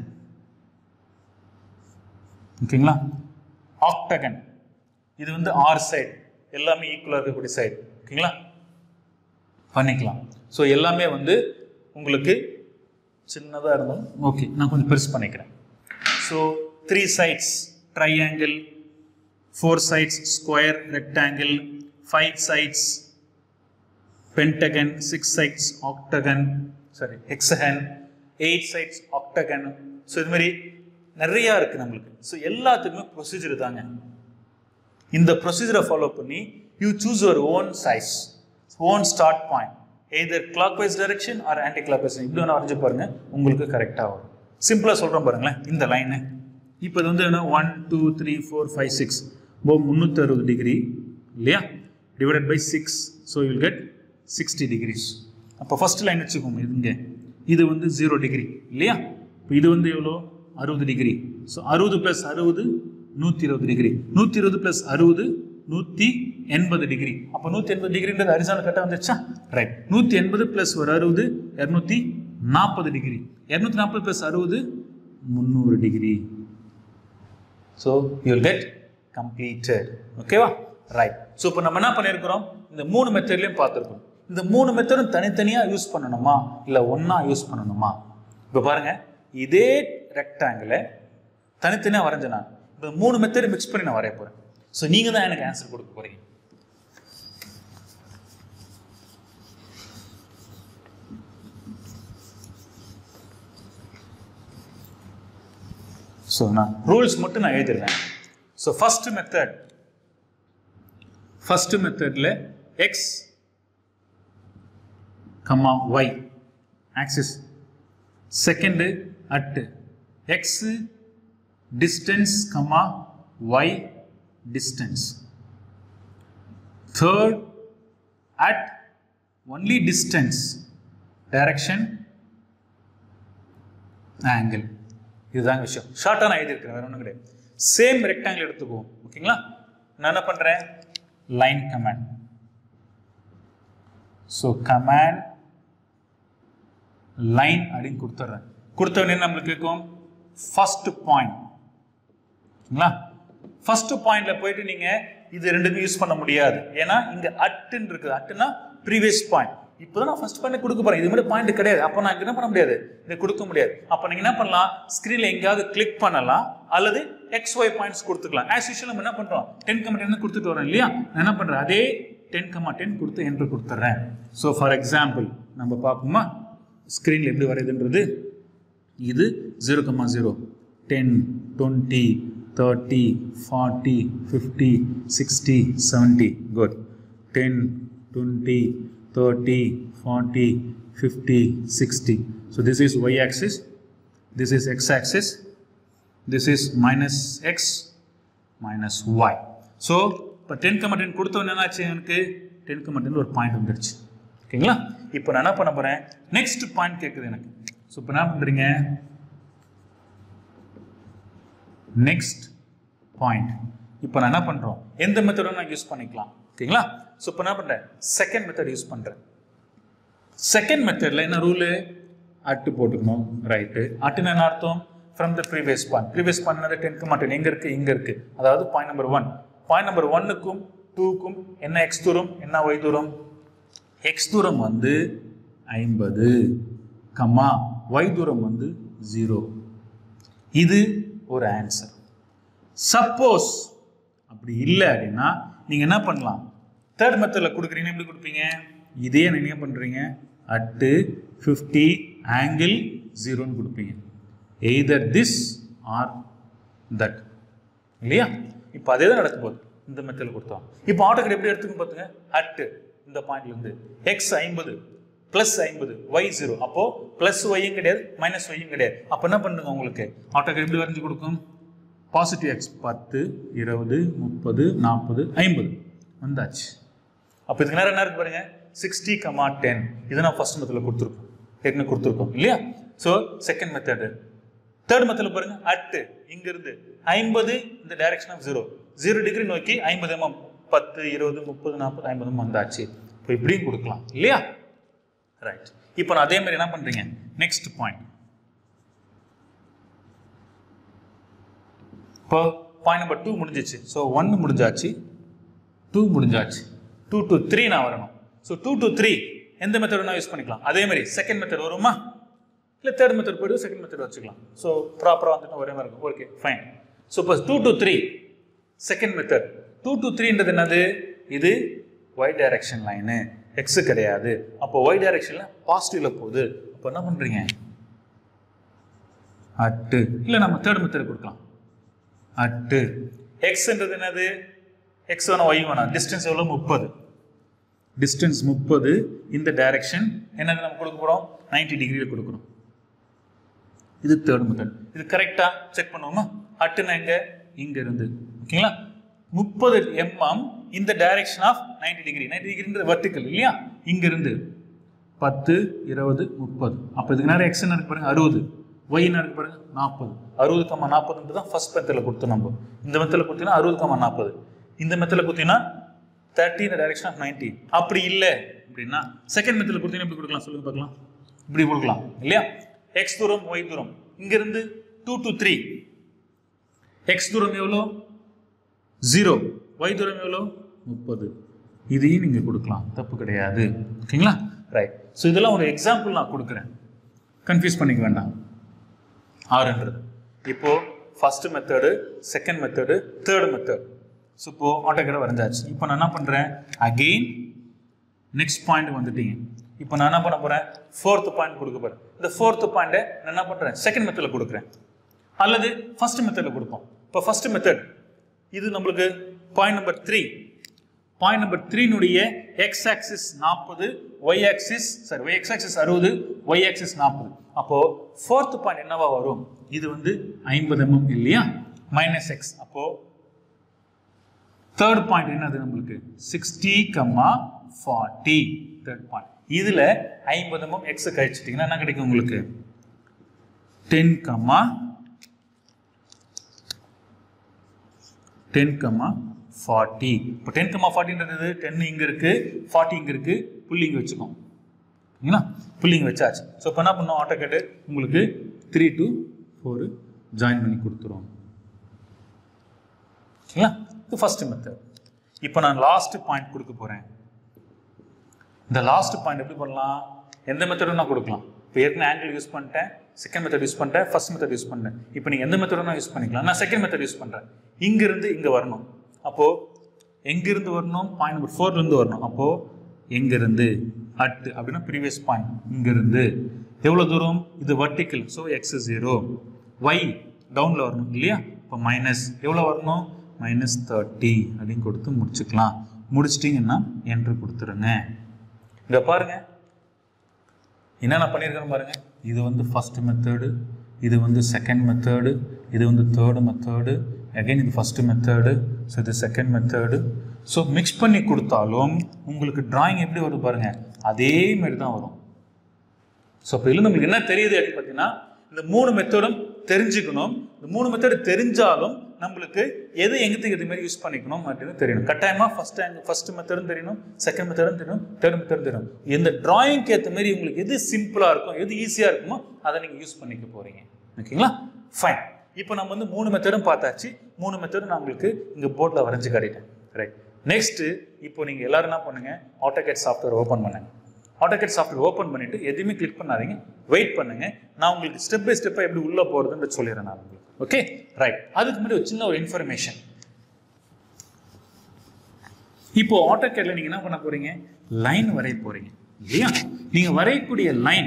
ஓகேங்களா ஆக்டகன் இது வந்து ஆர் சைடு எல்லாமே ஈக்குவலாக இருக்கக்கூடிய சைடு ஓகேங்களா பண்ணிக்கலாம் ஸோ எல்லாமே வந்து உங்களுக்கு சின்னதாக இருந்தாலும் ஓகே நான் கொஞ்சம் பெருசு பண்ணிக்கிறேன் so three sides triangle four sides square rectangle five sides pentagon six sides octagon sorry hexagon eight sides octagon so இது மாதிரி நிறையா இருக்குது நம்மளுக்கு ஸோ எல்லாத்துக்குமே ப்ரொசீஜர் தாங்க இந்த ப்ரொசீஜரை ஃபாலோ பண்ணி you choose your own size own start point either clockwise direction or anticlockwise இப்படி வேணா வரைஞ்சு பாருங்க உங்களுக்கு கரெக்டாக வரும் சிம்பிளாக சொல்கிறோம் பாருங்களேன் இந்த லைனு இப்போ இது வந்து என்ன one two three four five six இப்போ முந்நூற்றி அறுபது டிகிரி இல்லையா divided by six so will get sixty degrees அப்போ ஃபர்ஸ்ட் லைன் வச்சுக்கோங்க இது இங்கே இது வந்து ஜீரோ டிகிரி இல்லையா இப்போ இது வந்து எவ்வளோ அறுபது டிகிரி ஸோ அறுபது ப்ளஸ் அறுபது நூற்றி இருபது டிகிரி நூற்றி இருபது ப்ளஸ் அறுபது நூற்றி எண்பது டிகிரி அப்போ நூற்றி எண்பது டிகிரின்றது அரிசான கரெக்டாக வந்துச்சா ரைட் நூற்றி எண்பது ப்ளஸ் ஒரு அறுபது இரநூத்தி நாற்பது டிகிரி இரநூத்தி நாற்பது ப்ளஸ் அறுபது முந்நூறு degree so you will get completed ஓகேவா ரைட் ஸோ இப்போ நம்ம என்ன பண்ணியிருக்கிறோம் இந்த மூணு மெத்தட்லையும் பார்த்துருக்கோம் இந்த மூணு மெத்தடும் தனித்தனியாக யூஸ் பண்ணணுமா இல்லை ஒன்றா யூஸ் பண்ணணுமா இப்போ பாருங்க இதே ரெக்டாங்கிளை தனித்தனியாக வரைஞ்சேன் நான் இப்போ மூணு மெத்தட் மிக்ஸ் பண்ணி நான் வரைய போகிறேன் ஸோ நீங்கள் தான் எனக்கு ஆன்சர் கொடுக்க போகிறீங்க ஸோ நான் ரூல்ஸ் மட்டும் நான் எழுதிடுறேன் ஸோ ஃபர்ஸ்ட் மெத்தட் ஃபர்ஸ்ட் மெத்தடில் X comma Y axis second at X distance comma Y distance third at only distance direction angle இதுதாங்க விஷயம் ஷார்ட்டாக நான் எழுதியிருக்கிறேன் வேற ஒன்றும் கிடையாது சேம் ரெக்டாங்கிள் எடுத்துக்குவோம் ஓகேங்களா நான் என்ன பண்ணுறேன் line command so command line அப்படின்னு கொடுத்துட்றேன் கொடுத்த உடனே நம்மளுக்கு இருக்கும் ஃபர்ஸ்ட் பாயிண்ட் ஓகேங்களா ஃபர்ஸ்ட் பாயிண்ட்ல போயிட்டு நீங்க இது ரெண்டுமே யூஸ் பண்ண முடியாது ஏன்னா இங்க அட்டுன்னு இருக்குது அட்டுனா ப்ரீவியஸ் பாயிண்ட் இப்போதான் நான் ஃபர்ஸ்ட் பாயிண்ட் கொடுக்க போறேன் இது மாதிரி பாயிண்ட் கிடையாது அப்போ நான் என்ன பண்ண முடியாது இதை கொடுக்க முடியாது அப்போ நீங்க என்ன பண்ணலாம் ஸ்க்ரீன்ல எங்கேயாவது கிளிக் பண்ணலாம் அல்லது எக்ஸ் ஒய் பாயிண்ட்ஸ் கொடுத்துக்கலாம் ஆஸ் யூஷுவல் நம்ம என்ன பண்றோம் டென் கமா டென் கொடுத்துட்டு வரோம் இல்லையா நான் என்ன பண்றேன் அதே டென் கமா டென் கொடுத்து என்ட்ரு கொடுத்துட்றேன் ஸோ ஃபார் எக்ஸாம்பிள் நம்ம பார்ப்போமா ஸ்க்ரீனில் எப்படி வரையுதுன்றது இது zero comma zero ten twenty thirty forty fifty sixty seventy good ten twenty thirty forty fifty sixty so this is Y axis this is X axis this is minus X minus Y so இப்போ டென் கமா டென் கொடுத்தவன் என்னாச்சு எனக்கு டென் கமா டென் ஒரு பாயிண்ட் வந்துடுச்சு ஓகேங்களா இப்போ நான் என்ன பண்ண போகிறேன் நெக்ஸ்ட் பாயிண்ட் கேட்குது எனக்கு ஸோ இப்போ என்ன பண்ணுறீங்க நெக்ஸ்ட் பாயிண்ட் இப்போ நான் என்ன பண்ணுறோம் எந்த மெத்தடும் நான் யூஸ் பண்ணிக்கலாம் ஓகேங்களா ஸோ இப்போ என்ன பண்ணுறேன் செகண்ட் மெத்தட் யூஸ் பண்ணுறேன் செகண்ட் மெத்தடில் என்ன ரூலு அட்டு போட்டுக்கணும் ரைட்டு அட்டுன்னு என்ன அர்த்தம் from the previous point previous point டென்க்கு மாட்டேன் எங்கே இருக்குது இங்கே இருக்குது அதாவது point number one point number ஒன்னுக்கும் டூக்கும் என்ன எக்ஸ் தூரம் என்ன ஒய் தூரம் எக்ஸ் தூரம் வந்து ஐம்பது கம்மா ஒய் தூரம் வந்து ஜீரோ இது ஒரு ஆன்சர் சப்போஸ் அப்படி இல்லை அப்படின்னா நீங்கள் என்ன பண்ணலாம் தேர்ட் மெத்தடில் கொடுக்குறீங்க எப்படி கொடுப்பீங்க இதே நீங்க என்ன பண்ணுறீங்க அட்டு ஃபிஃப்டி ஆங்கிள் ஜீரோன்னு கொடுப்பீங்க எய்தர் திஸ் ஆர் தட் இல்லையா இப்போ அதே தான் நடக்க போகுது இந்த மெத்தடில் கொடுத்தோம் இப்போ ஆட்டோகட் எப்படி எடுத்துக்கணும் பார்த்துங்க அட்டு இந்த பாயிண்ட்லேருந்து எக்ஸ் ஐம்பது ப்ளஸ் ஐம்பது ஒய் ஜீரோ அப்போ ப்ளஸ் ஒய்யும் கிடையாது மைனஸ் ஒய்யும் கிடையாது அப்போ என்ன பண்ணுங்க உங்களுக்கு ஆட்டோகட் எப்படி வரைஞ்சு கொடுக்கும் பாசிட்டிவ் எக்ஸ் பத்து இருபது முப்பது நாற்பது ஐம்பது வந்தாச்சு அப்போ இதுக்கு நேரம் என்ன இருக்கு பாருங்க சிக்ஸ்டி கமா டென் இதை நான் ஃபர்ஸ்ட் மெத்தடில் கொடுத்துருக்கோம் ஏற்கனவே கொடுத்துருக்கோம் இல்லையா ஸோ செகண்ட் மெத்தடு தேர்ட் மெத்தடில் பாருங்க அட்டு இங்கிருந்து ஐம்பது இந்த direction of zero zero degree நோக்கி ஐம்பது எம்எம் பத்து இருபது முப்பது நாற்பது ஐம்பது எம்எம் வந்தாச்சு இப்போ இப்படியும் கொடுக்கலாம் இல்லையா ரைட் இப்போ நான் அதே மாதிரி என்ன பண்றீங்க நெக்ஸ்ட் பாயிண்ட் இப்போ பாயிண்ட் நம்பர் டூ முடிஞ்சிச்சு ஸோ ஒன்று முடிஞ்சாச்சு டூ முடிஞ்சாச்சு டூ டு த்ரீ நான் வரணும் ஸோ டூ டு த்ரீ எந்த மெத்தட் நான் யூஸ் பண்ணிக்கலாம் அதே மாதிரி செகண்ட் மெத்தட் வருமா இல்லை தேர்ட் மெத்தட் போய்ட்டு செகண்ட் மெத்தட் வச்சுக்கலாம் ஸோ ப்ராப்பராக வந்துட்டு ஒரே மாதிரி இருக்கும் ஓகே ஃபைன் ஸோ இப்போ two to three second method two to த்ரீன்றது என்னது இது ஒய் டைரக்ஷன் லைனு எக்ஸு கிடையாது அப்போ ஒய் டைரக்ஷனில் பாசிட்டிவில் போகுது அப்போ என்ன பண்ணுறீங்க அட்டு இல்லை நம்ம தேர்ட் மெத்தட் கொடுக்கலாம் அட்டு எக்ஸ்ன்றது என்னது எக்ஸ் வேணும் ஒய் வேணும் டிஸ்டன்ஸ் எவ்வளோ முப்பது டிஸ்டன்ஸ் முப்பது இந்த டைரக்ஷன் என்னது நம்ம கொடுக்க போகிறோம் நைன்டி டிகிரியில் கொடுக்குறோம் இது தேர்ட் மெத்தட் இது கரெக்டாக செக் பண்ணுவோமா அட்டுனா எங்க இங்க இருந்து ஓகேங்களா முப்பது எம்எம் இந்த direction of ninety degree ninety டிகிரின்றது வெர்டிக்கல் இல்லையா இங்க இருந்து பத்து இருபது முப்பது அப்போ இதுக்கு நேரம் எக்ஸ் என்ன இருக்கு பாருங்க அறுபது ஒய் என்ன இருக்கு பாருங்க நாற்பது அறுபது கம்மா நாற்பதுன்றது தான் ஃபர்ஸ்ட் மெத்தடில் கொடுத்தோம் நம்ம இந்த மெத்தடில் கொடுத்தீங்கன்னா அறுபது கம்மா நாற்பது இந்த மெத்தடில் கொடுத்தீங்கன்னா தேர்ட்டி இந்த டைரக்ஷன் ஆஃப் நைன்டி அப்படி இல்லை அப்படின்னா செகண்ட் மெத்தடில் கொடுத்தீங்கன்னா எப்படி கொடுக்கலாம் சொல்லுங்க பார்க்கலாம் இப்படி கொடுக்கலாம் இல்லையா எக்ஸ் தூரம் ஒய் தூரம் இங்கிருந்து டூ டு த்ரீ எக்ஸ் தூரம் எவ்வளோ ஜீரோ ஒய் தூரம் எவ்வளோ முப்பது இதையும் நீங்கள் கொடுக்கலாம் தப்பு கிடையாது ஓகேங்களா ரைட் ஸோ இதெல்லாம் ஒரு எக்ஸாம்பிள் நான் கொடுக்குறேன் கன்ஃபியூஸ் பண்ணிக்க வேண்டாம் ஆறுன்றது இப்போ first method second method third method so இப்போ ஆட்டோகேட வரைஞ்சாச்சு இப்போ நான் என்ன பண்ணுறேன் அகெயின் நெக்ஸ்ட் பாயிண்ட் வந்துட்டீங்க இப்போ நான் என்ன பண்ண போகிறேன் ஃபோர்த் பாயிண்ட் கொடுக்க போகிறேன் இந்த ஃபோர்த் பாயிண்ட்டை நான் என்ன பண்ணுறேன் செகண்ட் மெத்தடில் கொடுக்குறேன் அல்லது ஃபர்ஸ்ட் மெத்தடில் கொடுப்போம் இப்போ ஃபர்ஸ்ட் மெத்தட் இது நம்மளுக்கு point number three point number த்ரீனுடைய எக்ஸ் ஆக்சிஸ் நாற்பது Y axis sorry Y X axis அறுபது ஒய் ஆக்சிஸ் நாற்பது அப்போ ஃபோர்த் பாயிண்ட் என்னவா வரும் இது வந்து ஐம்பது எம்எம் இல்லையா மைனஸ் எக்ஸ் அப்போ தேர்ட் பாயிண்ட் என்னது நம்மளுக்கு sixty comma forty third point இதுல ஐம்பது எம்எம் எக்ஸ் கழிச்சிட்டிங்கன்னா என்ன கிடைக்கும் உங்களுக்கு ten comma ten comma forty இப்போ டென் கம்மா ஃபார்ட்டின்றது டென் இங்கே இருக்கு ஃபார்ட்டி இங்கே இருக்கு புள்ளி இங்கே வச்சுக்கோம் சரிங்களா புள்ளி இங்கே வச்சாச்சு ஸோ இப்போ என்ன பண்ணோம் ஆட்டோ கேட்டு உங்களுக்கு த்ரீ டு ஃபோரு ஜாயின் பண்ணி கொடுத்துரும் ஓகேங்களா இது ஃபர்ஸ்ட் மெத்தட் இப்போ நான் லாஸ்ட் பாயிண்ட் கொடுக்க போகிறேன் இந்த லாஸ்ட் பாயிண்ட் எப்படி பண்ணலாம் எந்த மெத்தடும் நான் கொடுக்கலாம் இப்போ ஏற்கனவே ஆங்கிள் யூஸ் பண்ணிட்டேன் செகண்ட் மெத்தட் யூஸ் பண்ணிட்டேன் ஃபர்ஸ்ட் மெத்தட் யூஸ் பண்ணிட்டேன் இப்போ நீங்கள் எந்த மெத்தடும் நான் யூஸ் பண்ணிக்கலாம் நான் செகண்ட் மெத்தட் யூஸ் பண்ணுறேன் இங்கிருந்து இங்கே வரணும் அப்போது எங்கிருந்து வரணும் பாயிண்ட் நம்பர் ஃபோர்லேருந்து வரணும் அப்போது எங்கிருந்து அட் அப்படின்னா ப்ரீவியஸ் பாயிண்ட் இங்கிருந்து எவ்வளோ தூரம் இது vertical so X zero Y டவுனில் வரணும் இல்லையா இப்போ மைனஸ் எவ்வளோ வரணும் மைனஸ் தேர்ட்டி அப்படின்னு கொடுத்து முடிச்சுக்கலாம் முடிச்சிட்டிங்கன்னா என்ட்ரு கொடுத்துருங்க இங்க பாருங்க என்னென்ன பண்ணியிருக்கேன் பாருங்க இது வந்து ஃபர்ஸ்ட் மெத்தடு இது வந்து செகண்ட் மெத்தடு இது வந்து தேர்டு மெத்தடு அகைன் இது ஃபர்ஸ்ட் மெத்தடு ஸோ இது செகண்ட் மெத்தடு ஸோ மிக்ஸ் பண்ணி கொடுத்தாலும் உங்களுக்கு டிராயிங் எப்படி வரும் பாருங்க அதே மாதிரி தான் வரும் ஸோ அப்போ இதில் நம்மளுக்கு என்ன தெரியுது அப்படின்னு பார்த்தீங்கன்னா இந்த மூணு மெத்தடும் தெரிஞ்சுக்கணும் இந்த மூணு மெத்தடு தெரிஞ்சாலும் நம்மளுக்கு எது எங்கத்துக்கு எது மாதிரி யூஸ் பண்ணிக்கணும் அப்படின்னு தெரியணும் கட்டாயமாக ஃபர்ஸ்ட் ஃபர்ஸ்ட் மெத்தடும் தெரியணும் செகண்ட் மெத்தடும் தெரியணும் தேர்ட் மெத்தடும் தெரியணும் எந்த டிராயிங்க்கு ஏற்ற மாதிரி உங்களுக்கு எது சிம்பிளாக இருக்கும் எது ஈஸியாக இருக்குமோ அதை நீங்கள் யூஸ் பண்ணிக்க போகிறீங்க ஓகேங்களா ஃபைன் இப்போ நம்ம வந்து மூணு மெத்தடும் பார்த்தாச்சு மூணு மெத்தடும் நான் உங்களுக்கு இங்கே போர்டில் வரைஞ்சு காட்டிட்டேன் ரைட் நெக்ஸ்ட்டு இப்போ நீங்கள் எல்லாரும் என்ன பண்ணுங்க ஆட்டோகேட் சாஃப்ட்வேர் ஓப்பன் பண்ணுங்க ஆட்டோகேட் சாஃப்ட்வேர் ஓப்பன் பண்ணிட்டு எதுவுமே கிளிக் பண்ணாதீங்க வெயிட் பண்ணுங்க நான் உங்களுக்கு ஸ்டெப் பை ஸ்டெப்பாக எப்படி உள்ளே போகிறதுன்னு சொல்லிடுறேன் நான் உங்களுக்கு ஓகே ரைட் அதுக்கு முன்னாடி ஒரு சின்ன ஒரு இன்ஃபர்மேஷன் இப்போ ஆட்டோகேட்ல நீங்க என்ன பண்ண போறீங்க லைன் வரைய போறீங்க இல்லையா நீங்க வரையக்கூடிய லைன்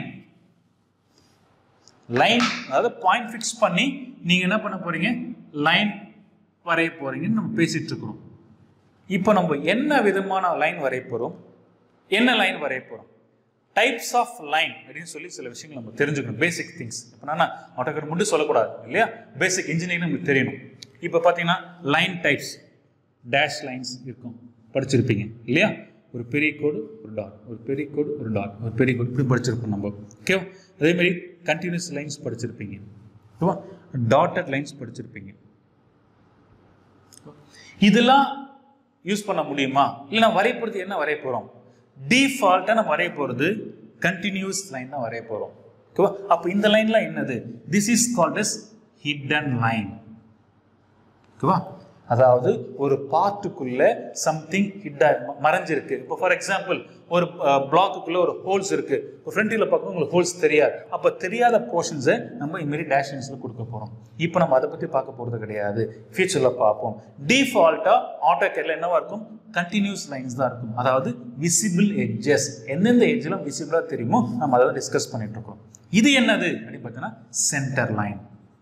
லைன் அதாவது பாயிண்ட் ஃபிக்ஸ் பண்ணி நீங்க என்ன பண்ண போறீங்க லைன் வரைய போறீங்கன்னு நம்ம பேசிட்டு இருக்கிறோம் இப்போ நம்ம என்ன விதமான லைன் வரைய போறோம் என்ன லைன் வரைய போறோம் டைப்ஸ் ஆஃப் லைன் அப்படின்னு சொல்லி சில விஷயங்கள் நம்ம தெரிஞ்சுக்கணும் பேசிக் திங்ஸ் இப்போ நான் ஆட்டோகர் மட்டும் சொல்லக்கூடாது இல்லையா பேசிக் இன்ஜினியரிங் நமக்கு தெரியணும் இப்போ பார்த்தீங்கன்னா லைன் டைப்ஸ் டேஷ் லைன்ஸ் இருக்கும் படிச்சிருப்பீங்க இல்லையா ஒரு பெரிய கோடு ஒரு டாட் ஒரு பெரிய கோடு ஒரு டாட் ஒரு பெரிய கோடு இப்படி படிச்சிருப்போம் நம்ம ஓகேவா அதே மாதிரி கண்டினியூஸ் லைன்ஸ் படிச்சிருப்பீங்க ஓகேவா டாட்டட் லைன்ஸ் படிச்சிருப்பீங்க இதெல்லாம் யூஸ் பண்ண முடியுமா இல்லை நான் வரையப்படுறது என்ன வரைய போகிறோம் டிஃபால்ட்டாக நம்ம வரைய போகிறது கண்டினியூஸ் லைன் தான் வரைய போகிறோம் ஓகேவா அப்போ இந்த லைன்லாம் என்னது this is called as hidden line ஓகேவா அதாவது ஒரு பார்ட்டுக்குள்ள சம்திங் ஹிட் மறைஞ்சிருக்கு இப்போ ஃபார் எக்ஸாம்பிள் ஒரு பிளாக்குக்குள்ள ஒரு ஹோல்ஸ் இருக்கு ஒரு ஃப்ரண்ட்டில் பார்க்கும் உங்களுக்கு ஹோல்ஸ் தெரியாது அப்போ தெரியாத போர்ஷன்ஸை நம்ம இதுமாரி டேஷன்ஸில் கொடுக்க போகிறோம் இப்போ நம்ம அதை பற்றி பார்க்க போகிறது கிடையாது ஃபியூச்சரில் பார்ப்போம் டிஃபால்ட்டாக ஆட்டோ கேரில் என்னவா இருக்கும் கண்டினியூஸ் லைன்ஸ் தான் இருக்கும் அதாவது விசிபிள் எட்ஜஸ் எந்தெந்த எட்ஜெலாம் விசிபிளாக தெரியுமோ நம்ம அதை டிஸ்கஸ் பண்ணிட்டு இருக்கோம் இது என்னது அப்படின்னு பார்த்தீங்கன்னா centre line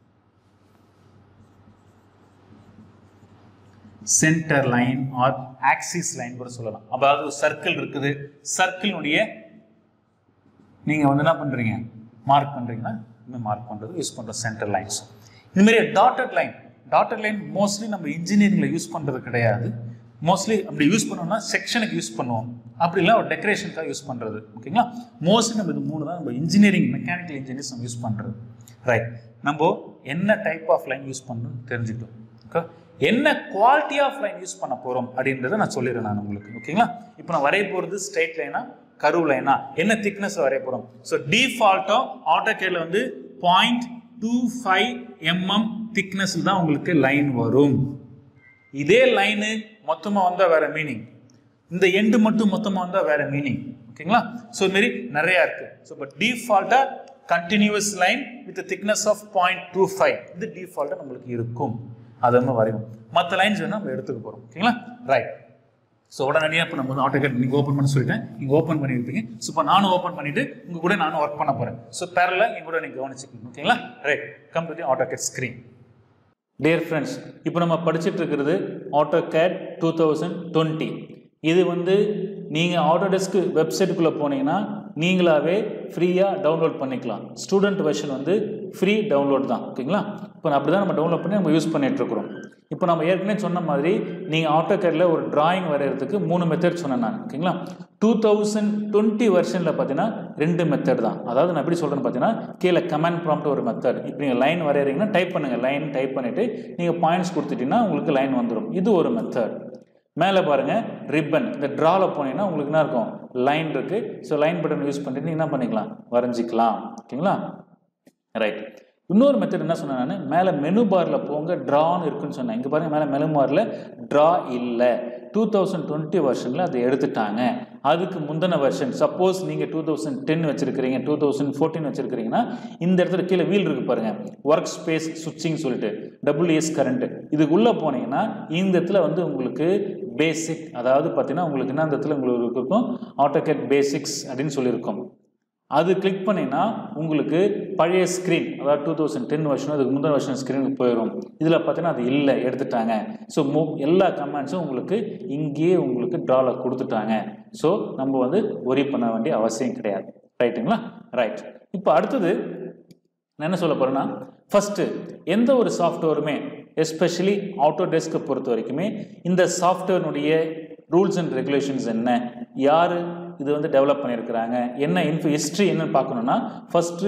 centre line or axis line கூட சொல்லலாம் அதாவது ஒரு சர்க்கிள் இருக்குது சர்க்கிளினுடைய நீங்கள் வந்து என்ன பண்ணுறீங்க மார்க் பண்ணுறீங்கன்னா இந்த மார்க் பண்ணுறது யூஸ் பண்ணுற சென்டர் லைன்ஸ் இதுமாரி dotted line dotted line mostly நம்ம இன்ஜினியரிங்கில் யூஸ் பண்ணுறது கிடையாது மோஸ்ட்லி அப்படி யூஸ் பண்ணோம்னா செக்ஷனுக்கு யூஸ் பண்ணுவோம் அப்படி இல்லை ஒரு டெக்கரேஷனுக்காக யூஸ் பண்ணுறது ஓகேங்களா மோஸ்ட்லி நம்ம இது மூணு தான் நம்ம இன்ஜினியரிங் மெக்கானிக்கல் இன்ஜினியர்ஸ் நம்ம யூஸ் பண்ணுறது ரைட் நம்ம என்ன டைப் ஆஃப் லைன் யூஸ் பண்ணுறோம் தெரிஞ்சுக்கிட்டோம் ஓகே என்ன குவாலிட்டி ஆஃப் லைன் யூஸ் பண்ண போகிறோம் அப்படின்றத நான் சொல்லிடுறேன் நான் உங்களுக்கு ஓகேங்களா இப்போ நான் வரைய போகிறது ஸ்ட்ரைட் லைனா கருவு லைனா என்ன திக்னஸ் வரைய போகிறோம் ஸோ டிஃபால்ட்டாக ஆட்டோ கேரில் வந்து point two five mm thickness தான் உங்களுக்கு லைன் வரும் இதே லைனு மொத்தமாக வந்தால் வேற மீனிங் இந்த எண்டு மட்டும் மொத்தமாக வந்தால் வேற மீனிங் ஓகேங்களா ஸோ மாரி நிறையா இருக்கு ஸோ பட் டிஃபால்ட்டாக continuous line with thickness of point two five இது டிஃபால்ட்டாக நம்மளுக்கு இருக்கும் அதை நம்ம வரையும் மற்ற லைன்ஸ் வேணால் நம்ம எடுத்துக்க போகிறோம் ஓகேங்களா ரைட் ஸோ உடனடியாக இப்போ நம்ம வந்து ஆட்டோகேட் நீங்கள் ஓப்பன் பண்ண சொல்லிட்டேன் நீங்கள் ஓப்பன் பண்ணியிருப்பீங்க ஸோ இப்போ நானும் ஓப்பன் பண்ணிட்டு உங்க கூட நானும் ஒர்க் பண்ண போகிறேன் ஸோ பேரல எங்க கூட நீங்கள் கவனிச்சுக்கணும் ஓகேங்களா right come to the AutoCAD screen dear friends இப்போ நம்ம படிச்சுட்டு இருக்கிறது AutoCAD two thousand twenty இது வந்து நீங்கள் ஆட்டோடெஸ்க் வெப்சைட்டுக்குள்ளே போனீங்கன்னா நீங்களாவே ஃப்ரீயாக டவுன்லோட் பண்ணிக்கலாம் ஸ்டூடெண்ட் வெர்ஷன் வந்து ஃப்ரீ டவுன்லோட் தான் ஓகேங்களா இப்போ அப்படி தான் நம்ம டவுன்லோட் பண்ணி நம்ம யூஸ் பண்ணிகிட்ருக்குறோம் இப்போ நம்ம ஏற்கனவே சொன்ன மாதிரி நீங்கள் ஆட்டோ கேடில் ஒரு டிராயிங் வரைகிறதுக்கு மூணு மெத்தட் சொன்னேன் நான் ஓகேங்களா டூ தௌசண்ட் டுவெண்ட்டி வெர்ஷனில் பார்த்தீங்கன்னா ரெண்டு மெத்தட் தான் அதாவது நான் எப்படி சொல்கிறேன்னு பார்த்தீங்கன்னா கீழே கமெண்ட் ப்ராம்ப்ட் ஒரு மெத்தட் இப்போ நீங்கள் லைன் வரைகிறீங்கன்னா டைப் பண்ணுங்கள் லைன் டைப் பண்ணிவிட்டு நீங்கள் பாயிண்ட்ஸ் கொடுத்துட்டீங்கன்னா உங்களுக்கு லைன் வந்துடும் இது ஒரு மெத்தட் மேலே பாருங்கள் ரிப்பன் இந்த ட்ராவில் போனீங்கன்னா உங்களுக்கு என்ன இருக்கும் லைன் இருக்குது ஸோ லைன் பட்டன் யூஸ் பண்ணிட்டு நீங்கள் என்ன பண்ணிக்கலாம் வரைஞ்சிக்கலாம் ஓகேங்களா ரைட் இன்னொரு மெத்தட் என்ன சொன்னேன் நான் மேலே மெனு பாரில் போங்க ட்ரான்னு இருக்குன்னு சொன்னேன் இங்கே பாருங்க மேலே மெனு பாரில் ட்ரா இல்லை டூ தௌசண்ட் டுவெண்ட்டி வெர்ஷனில் அதை எடுத்துட்டாங்க அதுக்கு முந்தின வெர்ஷன் சப்போஸ் நீங்கள் டூ தௌசண்ட் டென் வச்சிருக்கிறீங்க டூ தௌசண்ட் ஃபோர்டீன் வச்சிருக்கிறீங்கன்னா இந்த இடத்துல கீழே வீல் இருக்கு பாருங்க ஒர்க் ஸ்பேஸ் சுவிட்சிங் சொல்லிட்டு டபிள்யூஎஸ் கரண்ட் இதுக்குள்ளே போனீங்கன்னா இந்த இடத்துல வந்து உங்களுக்கு பேசிக் அதாவது பார்த்தீங்கன்னா உங்களுக்கு என்ன இந்த இடத்துல உங்களுக்கு இருக்கும் ஆட்டோகேட் பேசிக்ஸ் அப்படின்னு சொல்லியிருக்கோம் அது கிளிக் பண்ணினா உங்களுக்கு பழைய ஸ்க்ரீன் அதாவது டூ தௌசண்ட் டென் வருஷன் அதுக்கு முந்தின வருஷன் ஸ்க்ரீனுக்கு போயிடும் இதில் பார்த்தீங்கன்னா அது இல்லை எடுத்துட்டாங்க ஸோ மோ எல்லா கமெண்ட்ஸும் உங்களுக்கு இங்கேயே உங்களுக்கு ட்ராவில் கொடுத்துட்டாங்க ஸோ நம்ம வந்து ஒரி பண்ண வேண்டிய அவசியம் கிடையாது ரைட்டுங்களா ரைட் இப்போ அடுத்தது நான் என்ன சொல்ல போகிறேன்னா ஃபஸ்ட்டு எந்த ஒரு சாஃப்ட்வேருமே எஸ்பெஷலி ஆட்டோ டெஸ்க்கை பொறுத்த வரைக்குமே இந்த சாஃப்ட்வேர்னுடைய ரூல்ஸ் அண்ட் ரெகுலேஷன்ஸ் என்ன யார் இது வந்து டெவலப் பண்ணியிருக்கிறாங்க என்ன இன்ஃபோ ஹிஸ்ட்ரி என்னன்னு பார்க்கணுன்னா ஃபஸ்ட்டு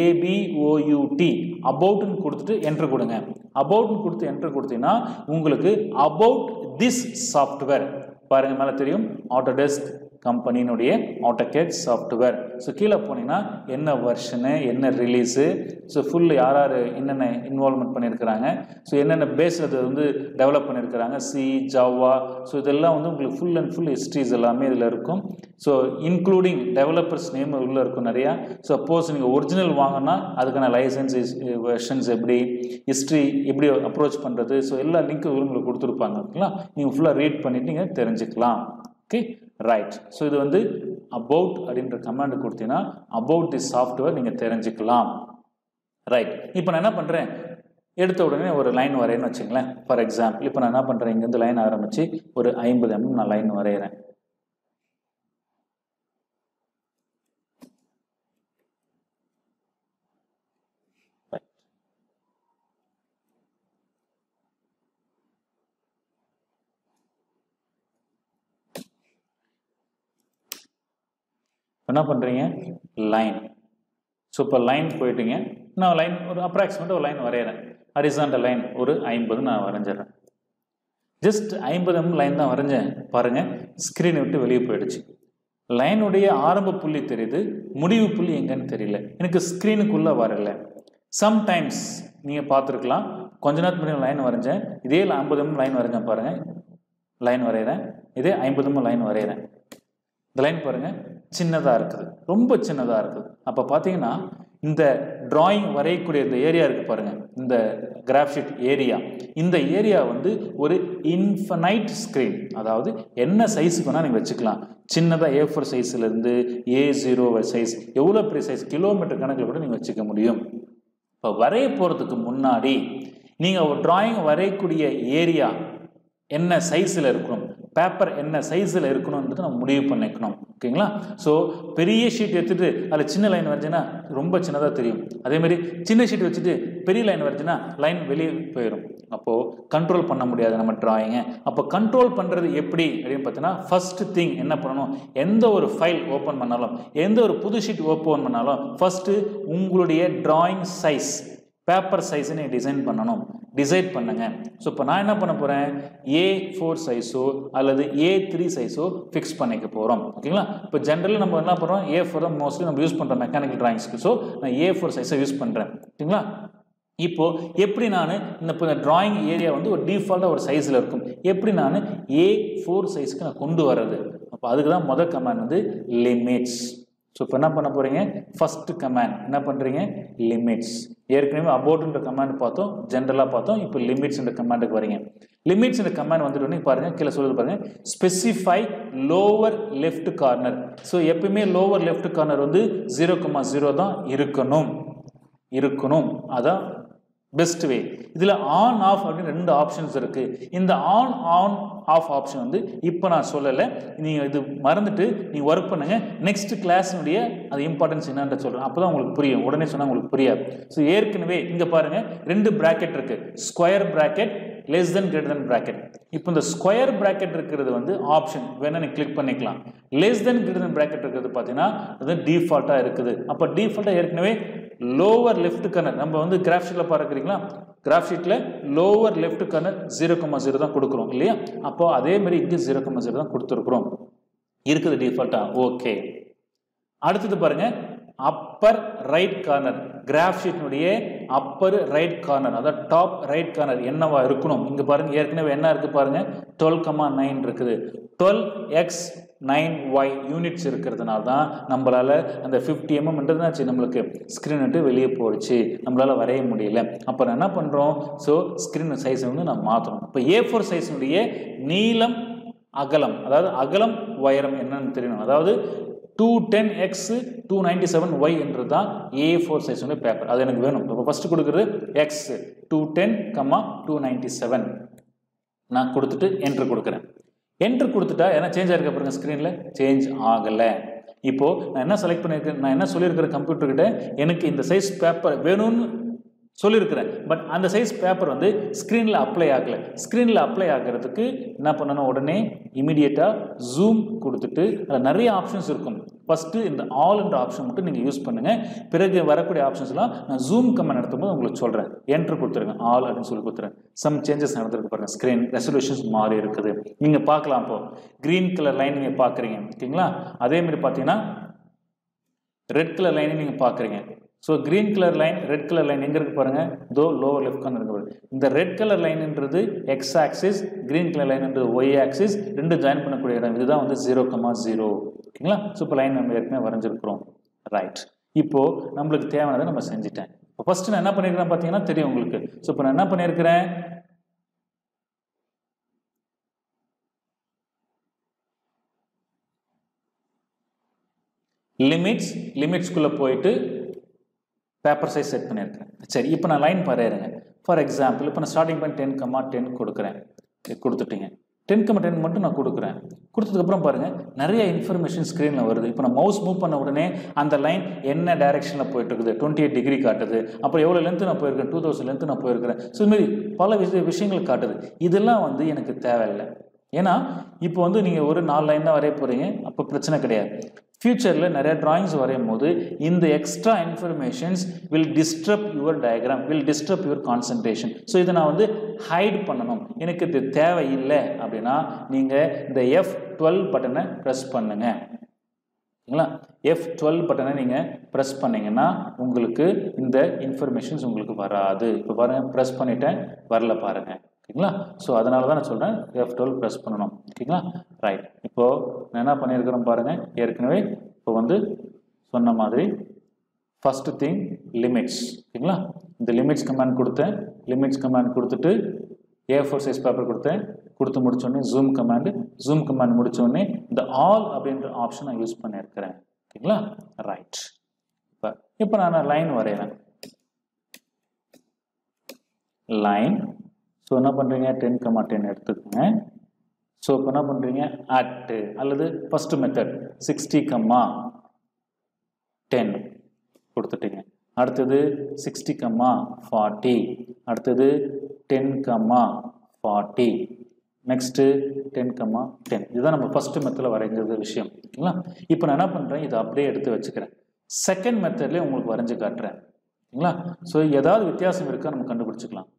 ஏபிஓயூடி அபவுட்னு கொடுத்துட்டு என்ட்ரு கொடுங்க அபவுட்னு கொடுத்து என்ட்ரு கொடுத்தீங்கன்னா உங்களுக்கு அபவுட் திஸ் சாஃப்ட்வேர் பாருங்க மேலே தெரியும் ஆட்டோடெஸ்க் கம்பெனியினுடைய ஆட்டோகேட் சாஃப்ட்வேர் ஸோ கீழே போனீங்கன்னா என்ன வெர்ஷனு என்ன ரிலீஸு ஸோ ஃபுல் யார் யார் என்னென்ன இன்வால்மெண்ட் பண்ணியிருக்கிறாங்க ஸோ என்னென்ன பேஸ் அது வந்து டெவலப் பண்ணியிருக்கிறாங்க சி ஜாவா ஸோ இதெல்லாம் வந்து உங்களுக்கு ஃபுல் அண்ட் ஃபுல் ஹிஸ்ட்ரிஸ் எல்லாமே இதில் இருக்கும் ஸோ இன்க்ளூடிங் டெவலப்பர்ஸ் நேம் உள்ளே இருக்கும் நிறையா சப்போஸ் நீங்கள் ஒரிஜினல் வாங்கினா அதுக்கான லைசன்ஸ் வெர்ஷன்ஸ் எப்படி ஹிஸ்ட்ரி எப்படி அப்ரோச் பண்ணுறது ஸோ எல்லா லிங்க்கும் உங்களுக்கு கொடுத்துருப்பாங்க ஓகேங்களா நீங்கள் ஃபுல்லாக ரீட் பண்ணிட்டு நீங்கள் தெரிஞ்சுக்கலாம் ஓகே ரைட் ஸோ இது வந்து அபவுட் அப்படின்ற கமாண்ட் கொடுத்தீங்கன்னா அபவுட் தி சாஃப்ட்வேர் நீங்கள் தெரிஞ்சுக்கலாம் ரைட் இப்போ நான் என்ன பண்ணுறேன் எடுத்த உடனே ஒரு லைன் வரையன்னு வச்சுங்களேன் ஃபார் எக்ஸாம்பிள் இப்போ நான் என்ன பண்ணுறேன் இங்கேருந்து லைன் ஆரம்பித்து ஒரு ஐம்பது எம்எம் நான் லைன் வரைகிறேன் என்ன பண்ணுறீங்க லைன் ஸோ இப்போ லைன் போயிட்டீங்க நான் லைன் ஒரு அப்ராக்சிமேட்டாக ஒரு லைன் வரைகிறேன் ஹரிசாண்டல் லைன் ஒரு ஐம்பது நான் வரைஞ்சிடுறேன் ஜஸ்ட் ஐம்பது எம் லைன் தான் வரைஞ்சேன் பாருங்கள் ஸ்க்ரீனை விட்டு வெளியே போயிடுச்சு லைனுடைய ஆரம்ப புள்ளி தெரியுது முடிவு புள்ளி எங்கன்னு தெரியல எனக்கு ஸ்க்ரீனுக்குள்ளே வரல சம்டைம்ஸ் நீங்கள் பார்த்துருக்கலாம் கொஞ்ச நேரத்துக்கு முன்னாடி லைன் வரைஞ்சேன் இதே ஐம்பது எம் லைன் வரைஞ்சேன் பாருங்கள் லைன் வரைகிறேன் இதே ஐம்பது எம் லைன் வரைகிறேன் இந்த லைன் பாருங்கள் சின்னதாக இருக்குது ரொம்ப சின்னதாக இருக்குது அப்போ பார்த்தீங்கன்னா இந்த டிராயிங் வரையக்கூடிய இந்த ஏரியா இருக்குது பாருங்கள் இந்த கிராஃப்ஷீட் ஏரியா இந்த ஏரியா வந்து ஒரு இன்ஃபனைட் ஸ்க்ரீன் அதாவது என்ன சைஸுக்கு வேணால் நீங்கள் வச்சுக்கலாம் சின்னதாக ஏ ஃபோர் சைஸ்லேருந்து ஏ ஜீரோ சைஸ் எவ்வளோ பெரிய சைஸ் கிலோமீட்டர் கணக்கில் கூட நீங்கள் வச்சுக்க முடியும் இப்போ வரைய போகிறதுக்கு முன்னாடி நீங்கள் ஒரு டிராயிங் வரையக்கூடிய ஏரியா என்ன சைஸில் இருக்கணும் பேப்பர் என்ன சைஸில் இருக்கணும்ன்றது நம்ம முடிவு பண்ணிக்கணும் ஓகேங்களா ஸோ பெரிய ஷீட் எடுத்துகிட்டு அதில் சின்ன லைன் வரைஞ்சின்னா ரொம்ப சின்னதாக தெரியும் அதேமாதிரி சின்ன ஷீட் வச்சுட்டு பெரிய லைன் வரைஞ்சின்னா லைன் வெளியே போயிடும் அப்போது கண்ட்ரோல் பண்ண முடியாது நம்ம டிராயிங்கை அப்போ கண்ட்ரோல் பண்ணுறது எப்படி அப்படின்னு பார்த்தீங்கன்னா ஃபர்ஸ்ட் திங் என்ன பண்ணணும் எந்த ஒரு ஃபைல் ஓப்பன் பண்ணாலும் எந்த ஒரு புது ஷீட் ஓப்பன் பண்ணாலும் ஃபஸ்ட்டு உங்களுடைய டிராயிங் சைஸ் பேப்பர் சைஸை நீங்கள் டிசைன் பண்ணணும் டிசைட் பண்ணுங்க ஸோ இப்போ நான் என்ன பண்ண போகிறேன் ஏ ஃபோர் சைஸோ அல்லது ஏ த்ரீ சைஸோ ஃபிக்ஸ் பண்ணிக்க போகிறோம் ஓகேங்களா இப்போ ஜென்ரலி நம்ம என்ன பண்ணுறோம் ஏ ஃபோர் தான் மோஸ்ட்லி நம்ம யூஸ் பண்ணுறோம் மெக்கானிக்கல் ட்ராயிங்ஸ்க்கு ஸோ நான் ஏ ஃபோர் சைஸை யூஸ் பண்ணுறேன் ஓகேங்களா இப்போ எப்படி நான் இந்த இப்போ டிராயிங் ஏரியா வந்து ஒரு டிஃபால்ட்டாக ஒரு சைஸில் இருக்கும் எப்படி நான் ஏ ஃபோர் சைஸ்க்கு நான் கொண்டு வர்றது அப்போ அதுக்கு தான் முதல் கமாண்ட் வந்து லிமிட்ஸ் ஸோ இப்போ என்ன பண்ண போகிறீங்க ஃபர்ஸ்ட் கமாண்ட் என்ன பண்ணுறீங்க லிமிட்ஸ் ஏற்கனவே அபவுட்ன்ற கமாண்ட் பார்த்தோம் ஜென்ரலாக பார்த்தோம் இப்போ லிமிட்ஸ்ன்ற கமாண்டுக்கு வரீங்க லிமிட்ஸ் இந்த கமாண்ட் வந்துட்டு பாருங்க கீழே சொல்லுது பாருங்க specify lower left corner so எப்பயுமே லோவர் லெஃப்ட் கார்னர் வந்து ஜீரோ கமா ஜீரோ தான் இருக்கணும் இருக்கணும் அதான் பெஸ்ட் வே இதில் ஆன் ஆஃப் அப்படின்னு ரெண்டு ஆப்ஷன்ஸ் இருக்கு இந்த ஆன் ஆன் ஆஃப் ஆப்ஷன் வந்து இப்போ நான் சொல்லலை நீங்கள் இது மறந்துட்டு நீங்கள் ஒர்க் பண்ணுங்க நெக்ஸ்ட் கிளாஸினுடைய அது இம்பார்ட்டன்ஸ் என்னன்ற சொல்கிறேன் அப்போ தான் உங்களுக்கு புரியும் உடனே சொன்னால் உங்களுக்கு புரியாது ஸோ ஏற்கனவே இங்கே பாருங்க ரெண்டு பிராக்கெட் இருக்கு square bracket less than greater than bracket இப்போ இந்த ஸ்கொயர் பிராக்கெட் இருக்கிறது வந்து ஆப்ஷன் வேணா நீ கிளிக் பண்ணிக்கலாம் less than greater than bracket இருக்கிறது பார்த்தீங்கன்னா அது டிஃபால்ட்டாக இருக்குது அப்போ டிஃபால்ட்டாக ஏற்கனவே லோவர் லெஃப்ட் கர்னர் நம்ம வந்து கிராஃப் ஷீட்டில் பார்க்குறீங்களா கிராஃப் ஷீட்டில் lower left corner zero comma zero தான் கொடுக்குறோம் இல்லையா அப்போ அதே மாதிரி இங்கே ஜீரோ கம்மா ஜீரோ தான் கொடுத்துருக்குறோம் இருக்குது டிஃபால்ட்டாக ஓகே அடுத்தது பாருங்க அப்பர் ரைட் கார்னர் கிராஃப் ஷீட்டினுடைய அப்பர் ரைட் கார்னர் அதாவது டாப் ரைட் கார்னர் என்னவா இருக்கணும் இங்க பாருங்க ஏற்கனவே என்ன இருக்கு பாருங்க டுவெல் கமா நைன் இருக்குது twelve X nine Y units இருக்கிறதுனால தான் நம்மளால அந்த ஃபிஃப்டி எம்எம்ன்றதுனாச்சு நம்மளுக்கு ஸ்க்ரீன் விட்டு வெளியே போயிடுச்சு நம்மளால வரைய முடியல அப்புறம் என்ன பண்ணுறோம் ஸோ ஸ்க்ரீன் சைஸ் வந்து நம்ம மாற்றணும் இப்போ ஏ ஃபோர் சைஸினுடைய நீளம் அகலம் அதாவது அகலம் உயரம் என்னன்னு தெரியணும் அதாவது two ten X two ninety seven Y என்றது தான் ஏ ஃபோர் சைஸ் பேப்பர் அது எனக்கு வேணும் இப்போ ஃபஸ்ட்டு கொடுக்குறது X two ten comma two ninety seven நான் கொடுத்துட்டு என்ட்ரு கொடுக்குறேன் என்ட்ரு கொடுத்துட்டா என்ன சேஞ்ச் ஆயிருக்க பாருங்க ஸ்க்ரீனில் சேஞ்ச் ஆகலை இப்போது நான் என்ன செலக்ட் பண்ணியிருக்கேன் நான் என்ன சொல்லியிருக்கிறேன் கம்ப்யூட்டர்கிட்ட எனக்கு இந்த சைஸ் பேப்பர் வேணும்னு சொல்லியிருக்கிறேன் பட் அந்த சைஸ் பேப்பர் வந்து ஸ்க்ரீனில் அப்ளை ஆகலை ஸ்க்ரீனில் அப்ளை ஆகிறதுக்கு என்ன பண்ணணும் உடனே இமீடியட்டாக ஜூம் கொடுத்துட்டு அதில் நிறைய ஆப்ஷன்ஸ் இருக்கும் ஃபஸ்ட்டு இந்த ஆல் என்ற ஆப்ஷன் மட்டும் நீங்கள் யூஸ் பண்ணுங்கள் பிறகு வரக்கூடிய ஆப்ஷன்ஸ்லாம் நான் ஜூம் கமெண்ட் நடத்தும்போது உங்களுக்கு சொல்கிறேன் என்ட்ரு கொடுத்துருங்க ஆல் அப்படின்னு சொல்லி கொடுத்துறேன் சம் சேஞ்சஸ் நடந்திருக்கு பாருங்கள் ஸ்க்ரீன் ரெசல்யூஷன்ஸ் மாறி இருக்குது நீங்கள் பார்க்கலாம் இப்போ க்ரீன் கலர் லைன் நீங்கள் பார்க்குறீங்க ஓகேங்களா அதே மாதிரி பார்த்தீங்கன்னா ரெட் கலர் லைனை நீங்கள் பார்க்குறீங்க so green colour line red colour line எங்கே இருக்கு பாருங்க தோ லோவர் லெஃப்ட் கார்னர் இருக்கு இந்த ரெட் கலர் லைன்ன்றது எக்ஸ் ஆக்சிஸ் க்ரீன் கலர் லைன்ன்றது ஒய் ஆக்சிஸ் ரெண்டு ஜாயின் பண்ணக்கூடிய இடம் இதுதான் வந்து ஜீரோ கமா ஜீரோ ஓகேங்களா ஸோ இப்போ லைன் நம்ம ஏற்கனவே வரைஞ்சிருக்கிறோம் ரைட் இப்போ நம்மளுக்கு தேவையானதை நம்ம செஞ்சுட்டேன் இப்போ ஃபர்ஸ்ட் நான் என்ன பண்ணியிருக்கிறேன் பார்த்தீங்கன்னா தெரியும் உங்களுக்கு ஸோ இப்போ நான் என்ன பண்ணியிருக்கிறேன் லிமிட்ஸ் லிமிட்ஸ்குள்ளே போயிட்டு பேப்பர் சைஸ் செட் பண்ணியிருக்கேன் சரி இப்போ நான் லைன் வரைகிறேங்க ஃபார் எக்ஸாம்பிள் இப்போ நான் ஸ்டார்டிங் பண்ணி டென் கம்மா டென் கொடுக்குறேன் கொடுத்துட்டீங்க டென் கம்மா டென் மட்டும் நான் கொடுக்குறேன் கொடுத்ததுக்கப்புறம் பாருங்கள் நிறைய இன்ஃபர்மேஷன் ஸ்க்ரீனில் வருது இப்போ நான் மவுஸ் மூவ் பண்ண உடனே அந்த லைன் என்ன டைரெக்ஷனில் போயிட்டு இருக்குது டுவெண்ட்டி எயிட் டிகிரி காட்டுது அப்புறம் எவ்வளோ லென்த்து நான் போயிருக்கேன் டூ தௌசண்ட் லென்த்து நான் போயிருக்கிறேன் ஸோ இதுமாரி பல விஷய விஷயங்கள் காட்டுது இதெல்லாம் வந்து எனக்கு தேவையில்லை ஏன்னா இப்போ வந்து நீங்கள் ஒரு நாலு லைன் தான் வரைய போகிறீங்க அப்போ பிரச்சனை கிடையாது ஃப்யூச்சரில் நிறைய டிராயிங்ஸ் வரையும் போது இந்த extra informations will disturb your diagram will disturb your concentration so இதை நான் வந்து ஹைட் பண்ணணும் எனக்கு இது தேவையில்லை அப்படின்னா நீங்கள் இந்த எஃப் டுவெல் பட்டனை ப்ரெஸ் பண்ணுங்க சரிங்களா எஃப் டுவெல் பட்டனை நீங்கள் ப்ரெஸ் பண்ணீங்கன்னா உங்களுக்கு இந்த இன்ஃபர்மேஷன்ஸ் உங்களுக்கு வராது இப்போ பாருங்கள் ப்ரெஸ் பண்ணிட்டேன் வரல பாருங்கள் ஓகேங்களா ஸோ அதனால தான் நான் சொல்கிறேன் எஃப் டுவெல் ப்ரெஸ் பண்ணணும் ஓகேங்களா ரைட் இப்போது நான் என்ன பண்ணியிருக்கிறேன் பாருங்கள் ஏற்கனவே இப்போ வந்து சொன்ன மாதிரி ஃபஸ்ட்டு திங் லிமிட்ஸ் ஓகேங்களா இந்த லிமிட்ஸ் கமாண்ட் கொடுத்தேன் லிமிட்ஸ் கமாண்ட் கொடுத்துட்டு ஏ ஃபோர் சைஸ் பேப்பர் கொடுத்தேன் கொடுத்து முடிச்சோடனே ஜூம் கமாண்டு ஜூம் கமாண்ட் முடிச்சோடனே இந்த ஆல் அப்படின்ற ஆப்ஷன் நான் யூஸ் பண்ணியிருக்கிறேன் ஓகேங்களா ரைட் இப்போ இப்போ நான் லைன் வரைகிறேன் லைன் ஸோ என்ன பண்ணுறீங்க டென் கமா டென் எடுத்துக்கோங்க ஸோ இப்போ என்ன பண்ணுறீங்க அட்டு அல்லது first method sixty comma ten கொடுத்துட்டீங்க அடுத்தது சிக்ஸ்டி கம்மா ஃபார்ட்டி அடுத்தது ten comma forty next ten comma ten இதுதான் நம்ம ஃபஸ்ட்டு மெத்தடில் வரைஞ்சது விஷயம் ஓகேங்களா இப்போ நான் என்ன பண்ணுறேன் இதை அப்படியே எடுத்து வச்சுக்கிறேன் செகண்ட் மெத்தட்லேயே உங்களுக்கு வரைஞ்சு காட்டுறேன் ஓகேங்களா ஸோ ஏதாவது வித்தியாசம் இருக்கா நம்ம கண்டுபிடிச்சிக்கலாம்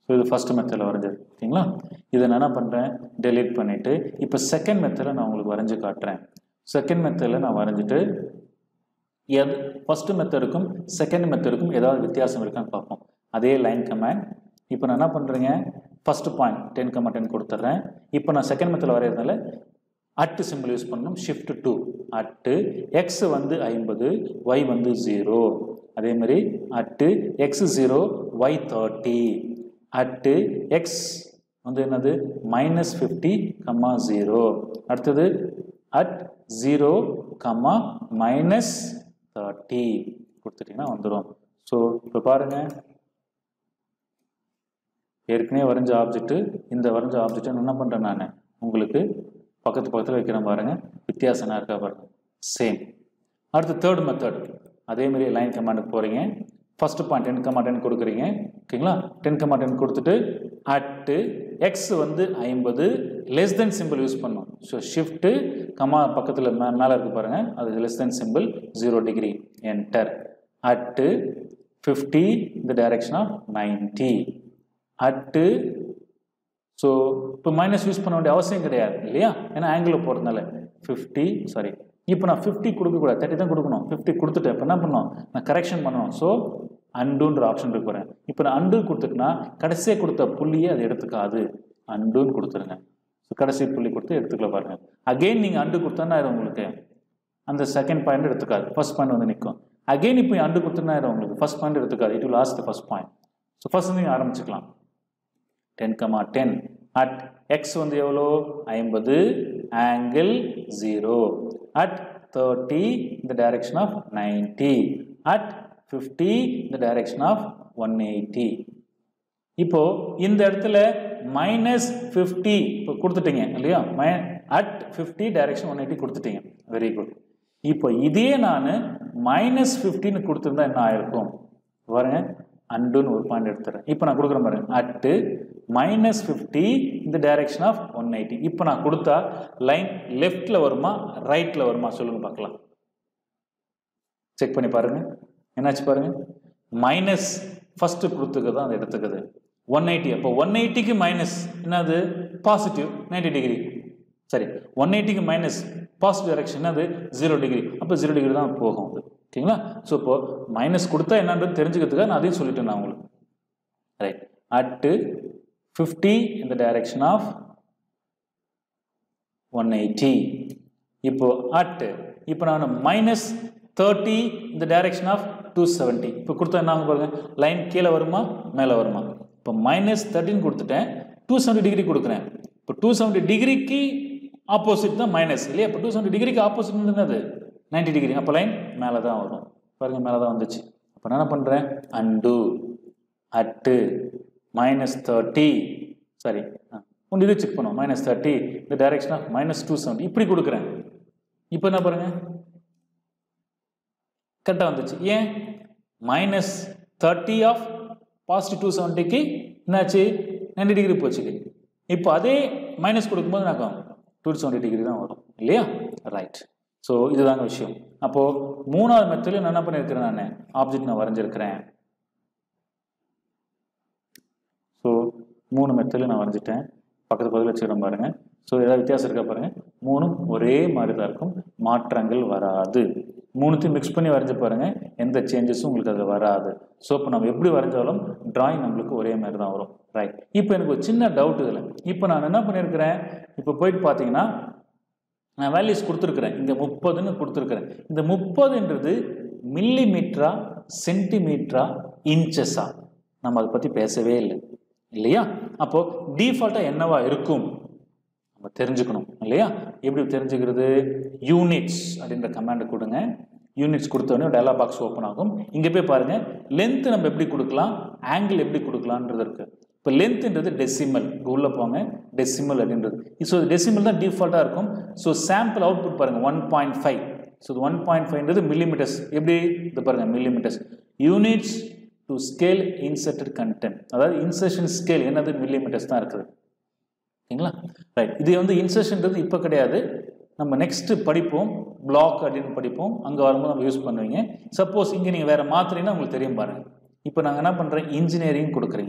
ஸோ இது ஃபஸ்ட் மெத்தடில் வரைஞ்சது ஓகேங்களா இதை நான் என்ன பண்ணுறேன் டெலீட் பண்ணிவிட்டு இப்போ செகண்ட் மெத்தடில் நான் உங்களுக்கு வரைஞ்சி காட்டுறேன் செகண்ட் மெத்தடில் நான் வரைஞ்சிட்டு எது ஃபஸ்ட்டு மெத்தடுக்கும் செகண்ட் மெத்தடுக்கும் ஏதாவது வித்தியாசம் இருக்கான்னு பார்ப்போம் அதே லைன் கமாண்ட் இப்போ நான் என்ன பண்ணுறேங்க first point ten comma ten கொடுத்துட்றேன் இப்போ நான் செகண்ட் மெத்தடில் வரைகிறதுனால அட்டு சிம்பிள் யூஸ் பண்ணணும் ஷிஃப்ட் டூ அட்டு எக்ஸ் வந்து ஐம்பது ஒய் வந்து ஜீரோ அதே மாதிரி at x zero y thirty at x வந்து என்னது மைனஸ் ஃபிஃப்டி கம்மா ஜீரோ அடுத்தது at zero comma minus thirty கொடுத்துட்டிங்கன்னா வந்துடும் ஸோ இப்போ பாருங்கள் ஏற்கனவே வரைஞ்ச ஆப்ஜெக்ட்டு இந்த வரைஞ்ச ஆப்ஜெக்ட்டை என்ன பண்ணுறேன் நான் உங்களுக்கு பக்கத்து பக்கத்தில் வைக்கிறேன் பாருங்கள் வித்தியாசம் இருக்கா பாருங்க சேம் அடுத்து தேர்ட் மெத்தட் அதேமாரி லைன் கமாண்டுக்கு போகிறீங்க first point ten comma ten கொடுக்குறீங்க ஓகேங்களா டென் கமா டென் கொடுத்துட்டு அட்டு எக்ஸ் வந்து ஐம்பது லெஸ் தென் சிம்பிள் யூஸ் பண்ணும் ஸோ ஷிஃப்ட்டு கமா பக்கத்தில் மே மேலே இருக்கு பாருங்கள் அது less than symbol zero degree enter at fifty இந்த direction of ninety at so இப்போ மைனஸ் யூஸ் பண்ண வேண்டிய அவசியம் கிடையாது இல்லையா ஏன்னா ஆங்கிளில் போகிறதுனால ஃபிஃப்டி சாரி இப்போ நான் ஃபிஃப்டி கொடுக்கக்கூடாது தேர்ட்டி தான் கொடுக்கணும் ஃபிஃப்டி கொடுத்துட்டேன் இப்போ என்ன பண்ணணும் நான் கரெக்ஷன் பண்ணணும் ஸோ அண்டுன்ற ஆப்ஷன் இருக்கு போகிறேன் இப்போ நான் அண்டு கொடுத்துட்டுனா கடைசியாக கொடுத்த புள்ளியை அது எடுத்துக்காது அண்டுன்னு கொடுத்துருங்க ஸோ கடைசி புள்ளி கொடுத்து எடுத்துக்கல பாருங்க அகெயின் நீங்கள் அண்டு கொடுத்தா உங்களுக்கு அந்த செகண்ட் பாயிண்ட் எடுத்துக்காது ஃபர்ஸ்ட் பாயிண்ட் வந்து நிற்கும் அகெயின் இப்போ அண்டு கொடுத்தனா உங்களுக்கு ஃபர்ஸ்ட் பாயிண்ட் எடுத்துக்காது it will lost first point so first நீங்கள் ஆரம்பிச்சுக்கலாம் ten comma ten at x வந்து எவ்வளோ ஐம்பது ஆங்கிள் ஜீரோ அட் தேர்ட்டி இந்த direction of ninety at fifty இந்த டைரக்ஷன் ஆஃப் ஒன் எயிட்டி இப்போ இந்த இடத்துல மைனஸ் ஃபிஃப்டி இப்போ கொடுத்துட்டீங்க இல்லையா மை at fifty direction one eighty கொடுத்துட்டீங்க வெரி குட் இப்போ இதே நான் மைனஸ் ஃபிஃப்டின்னு கொடுத்துருந்தா என்ன ஆயிருக்கும் பாருங்க அண்டுன்னு ஒரு பாயிண்ட் எடுத்துறேன் இப்போ நான் கொடுக்குற பாருங்க அட்டு மைனஸ் ஃபிஃப்டி இந்த டைரக்ஷன் ஆஃப் ஒன் எயிட்டி இப்போ நான் கொடுத்தா லைன் லெஃப்டில் வருமா ரைட்டில் வருமா சொல்லுங்க பார்க்கலாம் செக் பண்ணி பாருங்க என்னாச்சு பாருங்க மைனஸ் ஃபஸ்ட்டு கொடுத்துக்கு தான் அது எடுத்துக்குது ஒன் எயிட்டி அப்போ ஒன் எயிட்டிக்கு மைனஸ் என்னது பாசிட்டிவ் நைன்டி டிகிரி சரி ஒன் எயிட்டிக்கு மைனஸ் பாசிட்டிவ் டைரக்ஷன் அது ஜீரோ டிகிரி அப்போ ஜீரோ டிகிரி தான் போகும் அது ஓகேங்களா ஸோ இப்போ மைனஸ் கொடுத்தா என்னன்றது தெரிஞ்சுக்கிறதுக்காக நான் அதையும் சொல்லிட்டேன் நான் உங்களுக்கு ரைட் அட்டு ஃபிஃப்டி இந்த டைரக்ஷன் ஆஃப் ஒன் எயிட்டி இப்போ அட் இப்போ நான் மைனஸ் தேர்ட்டி இந்த டைரக்ஷன் ஆஃப் டூ செவன்ட்டி இப்போ கொடுத்தா என்ன ஆகும் பாருங்க லைன் கீழே வருமா மேலே வருமா இப்போ மைனஸ் தேர்ட்டின் கொடுத்துட்டேன் டூ செவன்ட்டி டிகிரி கொடுக்குறேன் இப்போ டூ செவன்ட்டி டிகிரிக்கு ஆப்போசிட் தான் மைனஸ் இல்லையா இப்போ டூ செவன்ட்டி டிகிரிக்கு ஆப்போசிட் என்னது நைன்டி டிகிரி அப்போ லைன் மேலே தான் வரும் பாருங்க மேலே தான் வந்துச்சு அப்போ நான் என்ன பண்ணுறேன் undo at minus thirty sorry ஒன்று இது செக் பண்ணுவோம் மைனஸ் தேர்ட்டி இந்த direction of minus two seventy இப்படி கொடுக்குறேன் இப்போ என்ன பாருங்க கரெக்டாக வந்துச்சு ஏன் minus thirty of positive two செவன்ட்டிக்கு என்னாச்சு நைன்டி டிகிரி போச்சு இப்போ அதே மைனஸ் கொடுக்கும்போது என்ன டூ செவன்ட்டி டிகிரி தான் வரும் இல்லையா ரைட் ஸோ இதுதாங்க விஷயம் அப்போது மூணாவது மெத்தடில் நான் என்ன பண்ணியிருக்கிறேன் நான் ஆப்ஜெக்ட் நான் வரைஞ்சிருக்கிறேன் ஸோ மூணு மெத்தடில் நான் வரைஞ்சிட்டேன் பக்கத்து பக்கத்தில் வச்சுக்கிறேன் பாருங்கள் ஸோ ஏதாவது வித்தியாசம் இருக்கா பாருங்கள் மூணும் ஒரே மாதிரி தான் இருக்கும் மாற்றங்கள் வராது மூணுத்தையும் மிக்ஸ் பண்ணி வரைஞ்சி பாருங்கள் எந்த சேஞ்சஸும் உங்களுக்கு அதில் வராது ஸோ இப்போ நம்ம எப்படி வரைஞ்சாலும் டிராயிங் நம்மளுக்கு ஒரே மாதிரி தான் வரும் ரைட் இப்போ எனக்கு ஒரு சின்ன டவுட் இதில் இப்போ நான் என்ன பண்ணியிருக்கிறேன் இப்போ போயிட்டு பார்த்தீங்கன்னா நான் வேல்யூஸ் கொடுத்துருக்குறேன் இங்கே முப்பதுன்னு கொடுத்துருக்குறேன் இந்த முப்பதுன்றது மில்லி மீட்டரா சென்டிமீட்டரா இன்ச்சஸா நம்ம அதை பற்றி பேசவே இல்லை இல்லையா அப்போ டிஃபால்ட்டாக என்னவா இருக்கும் நம்ம தெரிஞ்சுக்கணும் இல்லையா எப்படி தெரிஞ்சுக்கிறது யூனிட்ஸ் அப்படின்ற கமாண்டை கொடுங்க யூனிட்ஸ் கொடுத்தோடனே டயலாக் பாக்ஸ் ஓப்பன் ஆகும் இங்கே போய் பாருங்க லென்த் நம்ம எப்படி கொடுக்கலாம் ஆங்கிள் எப்படி கொடுக்கலான்றது இருக்கு இப்போ லென்த்ன்றது டெசிமல் உள்ளே போங்க டெசிமல் அப்படின்றது ஸோ டெசிமல் தான் டிஃபால்ட்டாக இருக்கும் ஸோ சாம்பிள் அவுட்புட் பாருங்கள் one point five so one point ஃபைவ்ன்றது மில்லிமீட்டர்ஸ் எப்படி இது பாருங்கள் millimetres units to scale inserted content அதாவது இன்சர்ஷன் ஸ்கேல் என்னது மில்லிமீட்டர்ஸ் தான் இருக்குது ஓகேங்களா ரைட் இது வந்து இன்சர்ஷன்றது இப்போ கிடையாது நம்ம நெக்ஸ்ட் படிப்போம் பிளாக் அப்படின்னு படிப்போம் அங்கே வரும்போது நம்ம யூஸ் பண்ணுவீங்க சப்போஸ் இங்கே நீங்கள் வேறு மாத்திரீங்கன்னா உங்களுக்கு தெரியும் பாருங்கள் இப்போ நாங்கள் என்ன பண்ணுறேன் இன்ஜினியரிங் கொடுக்குறீங்க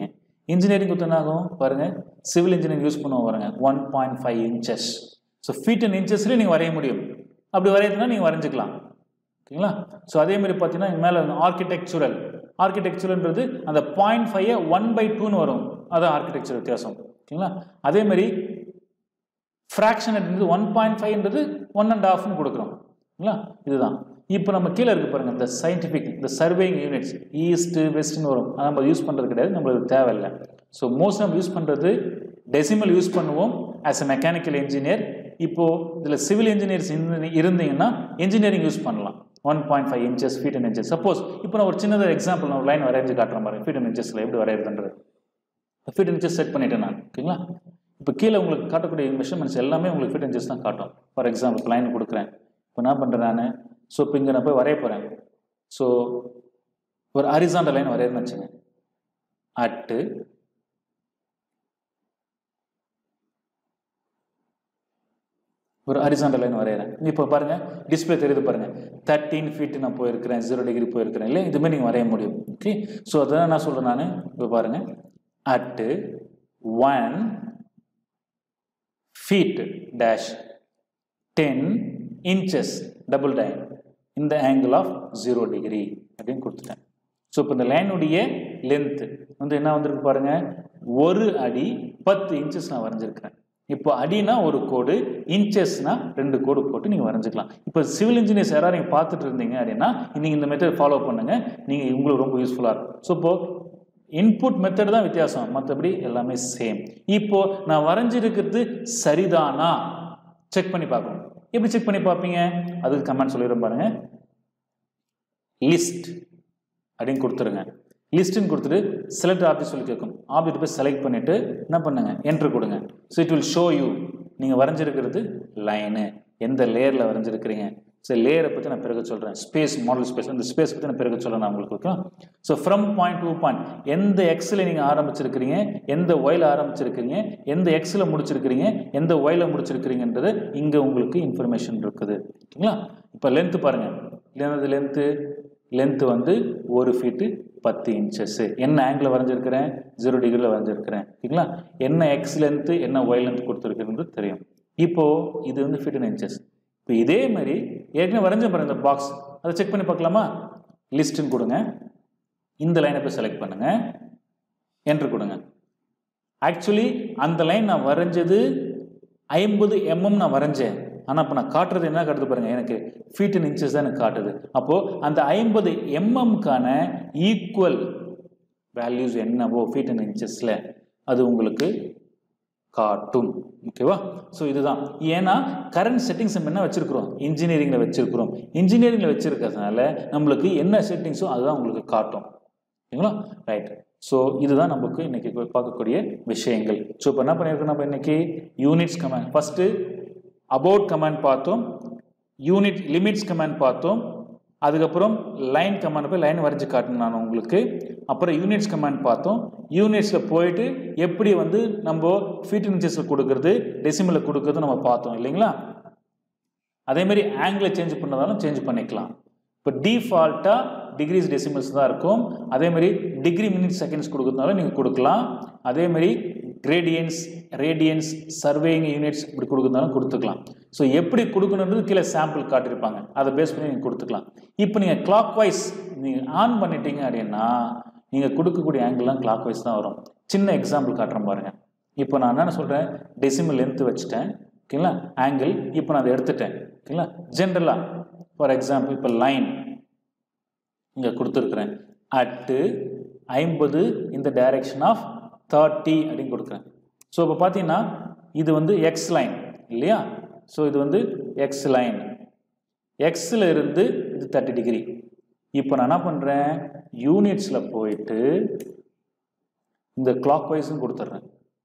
இன்ஜினியரிங் கொடுத்தா என்ன ஆகும் பாருங்கள் சிவில் இன்ஜினியரிங் யூஸ் பண்ணுவோம் பாருங்க one point five inches so feet and இன்ச்சஸ்லேயே நீங்கள் வரைய முடியும் அப்படி வரையதுனா நீங்கள் வரைஞ்சிக்கலாம் ஓகேங்களா ஸோ அதே மாதிரி பார்த்தீங்கன்னா மேலே ஆர்கிடெக்சுரல் ஆர்கிடெக்சுரல்ன்றது அந்த பாயிண்ட் ஃபைவ் ஒன் பை டூன்னு வரும் அதான் ஆர்கிடெக்சர் வித்தியாசம் ஓகேங்களா அதே மாதிரி ஃப்ராக்ஷன் அப்படின்றது ஒன் பாயிண்ட் ஃபைவ்ன்றது ஒன் அண்ட் ஆஃப்னு கொடுக்குறோம் ஓகேங்களா இதுதான் இப்போ நம்ம கீழே இருக்கு பாருங்க இந்த சயின்டிஃபிக் இந்த சர்வேயிங் யூனிட்ஸ் ஈஸ்ட்டு வெஸ்ட்னு வரும் அதை நம்ம யூஸ் பண்ணுறது கிடையாது நம்மளுக்கு தேவையில்லை ஸோ மோஸ்ட் நம்ம யூஸ் பண்ணுறது டெசிமல் யூஸ் பண்ணுவோம் ஆஸ் எ மெக்கானிக்கல் இன்ஜினியர் இப்போது இதில் சிவில் இன்ஜினியர்ஸ் இருந்தீங்கன்னா இன்ஜினியரிங் யூஸ் பண்ணலாம் one point five inches feet and inches suppose இப்போ நான் ஒரு சின்னதாக எக்ஸாம்பிள் நான் ஒரு லைன் வரைஞ்சு காட்டுற மாதிரி ஃபீட் அண்ட் இன்ச்சஸில் எப்படி வரையிறதுன்றது ஃபீட் இன்ச்சஸ் செட் பண்ணிட்டேன் நான் ஓகேங்களா இப்போ கீழே உங்களுக்கு காட்டக்கூடிய மெஷர்மெண்ட்ஸ் எல்லாமே உங்களுக்கு ஃபீட் இன்ச்சஸ் தான் காட்டும் ஃபார் எக்ஸாம்பிள் லைன் கொடுக்குறேன் இப்போ என்ன பண்ணுறேன் நான் ஸோ இப்போ இங்கே நான் போய் வரைய போகிறேன் ஸோ ஒரு அரிசாண்ட லைன் வரையணும்னு வச்சுங்க அட்டு ஒரு ஹரிசாண்டல் லைன் வரைகிறேன் இப்போ பாருங்க டிஸ்பிளே தெரியுது பாருங்க தேர்ட்டீன் ஃபீட் நான் போயிருக்கிறேன் ஜீரோ டிகிரி போயிருக்கிறேன் இல்லை இதுமாதிரி நீங்கள் வரைய முடியும் ஓகே ஸோ அதான் நான் சொல்கிறேன் நான் இப்போ பாருங்க at one feet dash ten inches double டைன் இந்த ஆங்கிள் ஆஃப் ஜீரோ டிகிரி அப்படின்னு கொடுத்துட்டேன் ஸோ இப்போ இந்த லைனுடைய லென்த்து வந்து என்ன வந்திருக்கு பாருங்க ஒரு அடி பத்து இன்ச்சஸ் நான் வரைஞ்சிருக்கிறேன் இப்போ அடினா ஒரு கோடு இன்ச்சஸ்னா ரெண்டு கோடு போட்டு நீங்கள் வரைஞ்சிக்கலாம் இப்போ சிவில் இன்ஜினியர்ஸ் யாராவது நீங்கள் பார்த்துட்டு இருந்தீங்க அப்படின்னா நீங்கள் இந்த மெத்தட் ஃபாலோ பண்ணுங்க நீங்கள் உங்களுக்கு ரொம்ப யூஸ்ஃபுல்லாக இருக்கும் ஸோ இப்போ இன்புட் மெத்தட் தான் வித்தியாசம் மற்றபடி எல்லாமே சேம் இப்போ நான் வரைஞ்சிருக்கிறது சரிதானா செக் பண்ணி பார்க்கணும் எப்படி செக் பண்ணி பார்ப்பீங்க அதுக்கு கமெண்ட் சொல்லிடுறேன் பாருங்க லிஸ்ட் அப்படின்னு கொடுத்துருங்க லிஸ்ட்டுன்னு கொடுத்துட்டு செலக்ட் ஆப்ஜெக்ட் சொல்லி கேட்கும் ஆப்ஜெக்ட் போய் செலக்ட் பண்ணிவிட்டு என்ன பண்ணுங்க என்ட்ரு கொடுங்க so it will show you நீங்கள் வரைஞ்சிருக்கிறது லைனு எந்த லேயரில் வரைஞ்சிருக்கிறீங்க ஸோ லேயரை பற்றி நான் பிறகு சொல்கிறேன் ஸ்பேஸ் மாடல் ஸ்பேஸ் அந்த ஸ்பேஸ் பற்றி நான் பிறகு சொல்கிறேன் நான் உங்களுக்கு okay so from point to point எந்த எக்ஸில் நீங்கள் ஆரம்பிச்சிருக்கிறீங்க எந்த ஒயில் ஆரம்பிச்சிருக்கிறீங்க எந்த எக்ஸில் முடிச்சிருக்கிறீங்க எந்த ஒயில் முடிச்சிருக்கிறீங்கன்றது இங்கே உங்களுக்கு இன்ஃபர்மேஷன் இருக்குது ஓகேங்களா இப்போ லென்த்து பாருங்கள் என்னது லென்த்து லென்த்து வந்து ஒரு ஃபீட்டு பத்து இன்ச்சஸ்ஸு என்ன ஆங்கிள் வரைஞ்சிருக்கிறேன் ஜீரோ டிகிரியில் வரைஞ்சிருக்கிறேன் ஓகேங்களா என்ன எக்ஸ் லென்த்து என்ன ஒய் லென்த் கொடுத்துருக்குறது தெரியும் இப்போது இது வந்து ஃபிஃப்டின் இன்ச்சஸ் இப்போ இதே மாதிரி ஏற்கனவே வரைஞ்ச பாருங்க இந்த பாக்ஸ் அதை செக் பண்ணி பார்க்கலாமா லிஸ்ட்டுன்னு கொடுங்க இந்த லைனை போய் செலக்ட் பண்ணுங்க என்ட்ரு கொடுங்க ஆக்சுவலி அந்த லைன் நான் வரைஞ்சது ஐம்பது எம்எம் நான் வரைஞ்சேன் ஆனால் இப்போ நான் காட்டுறது என்ன காட்டுது பாருங்க எனக்கு ஃபீட் அண்ட் இன்ச்சஸ் தான் எனக்கு காட்டுது அப்போது அந்த ஐம்பது எம்எம்க்கான ஈக்குவல் வேல்யூஸ் என்னவோ ஃபீட் அண்ட் இன்ச்சஸில் அது உங்களுக்கு காட்டும் ஓகேவா ஸோ இதுதான் ஏன்னா கரண்ட் செட்டிங்ஸ் நம்ம என்ன வச்சிருக்கிறோம் இன்ஜினியரிங்கில் வச்சிருக்கிறோம் இன்ஜினியரிங்கில் வச்சிருக்கிறதுனால நம்மளுக்கு என்ன செட்டிங்ஸோ அதுதான் உங்களுக்கு காட்டும் ஓகேங்களா ரைட் ஸோ இதுதான் நமக்கு இன்னைக்கு பார்க்கக்கூடிய விஷயங்கள் ஸோ இப்போ என்ன பண்ணியிருக்கோம் நம்ம இன்னைக்கு units command first about command பார்த்தோம் யூனிட் லிமிட்ஸ் கமாண்ட் பார்த்தோம் அதுக்கப்புறம் லைன் கமாண்ட் போய் லைன் வரைஞ்சி காட்டினேன் நான் உங்களுக்கு அப்புறம் யூனிட்ஸ் கமாண்ட் பார்த்தோம் யூனிட்ஸில் போயிட்டு எப்படி வந்து நம்ம ஃபீட் இன்ச்சஸில் கொடுக்கறது டெசிமலில் கொடுக்கறது நம்ம பார்த்தோம் இல்லைங்களா அதேமாதிரி ஆங்கிளை சேஞ்ச் பண்ணதாலும் சேஞ்ச் பண்ணிக்கலாம் இப்போ டிஃபால்ட்டாக டிகிரிஸ் டெசிமல்ஸ் தான் இருக்கும் அதேமாதிரி டிகிரி மினிட் செகண்ட்ஸ் கொடுக்கறதுனால நீங்கள் கொடுக்கலாம் அதேமாதிரி கிரேடியன்ஸ் ரேடியன்ஸ் சர்வேயிங் யூனிட்ஸ் இப்படி கொடுக்கறதுனாலும் கொடுத்துக்கலாம் ஸோ எப்படி கொடுக்கணுன்றது கீழே சாம்பிள் காட்டியிருப்பாங்க அதை பேஸ் பண்ணி நீங்கள் கொடுத்துக்கலாம் இப்போ நீங்கள் கிளாக் வைஸ் நீங்கள் ஆன் பண்ணிட்டீங்க அப்படின்னா நீங்கள் கொடுக்கக்கூடிய ஆங்கிள்லாம் கிளாக் வைஸ் தான் வரும் சின்ன எக்ஸாம்பிள் காட்டுறேன் பாருங்கள் இப்போ நான் என்ன சொல்கிறேன் டெசிமல் லென்த்து வச்சுட்டேன் ஓகேங்களா ஆங்கிள் இப்போ நான் அதை எடுத்துட்டேன் ஓகேங்களா ஜென்ரலாக ஃபார் எக்ஸாம்பிள் இப்போ லைன் இங்கே கொடுத்துருக்குறேன் அட்டு ஐம்பது இந்த டைரக்ஷன் ஆஃப் தேர்ட்டி அப்படின்னு கொடுக்குறேன் ஸோ இப்போ பார்த்தீங்கன்னா இது வந்து எக்ஸ் லைன் இல்லையா ஸோ இது வந்து எக்ஸ் லைன் எக்ஸில் இருந்து இது தேர்ட்டி டிகிரி இப்போ நான் என்ன பண்ணுறேன் யூனிட்ஸில் போயிட்டு இந்த கிளாக் வைஸும் கொடுத்துட்றேன்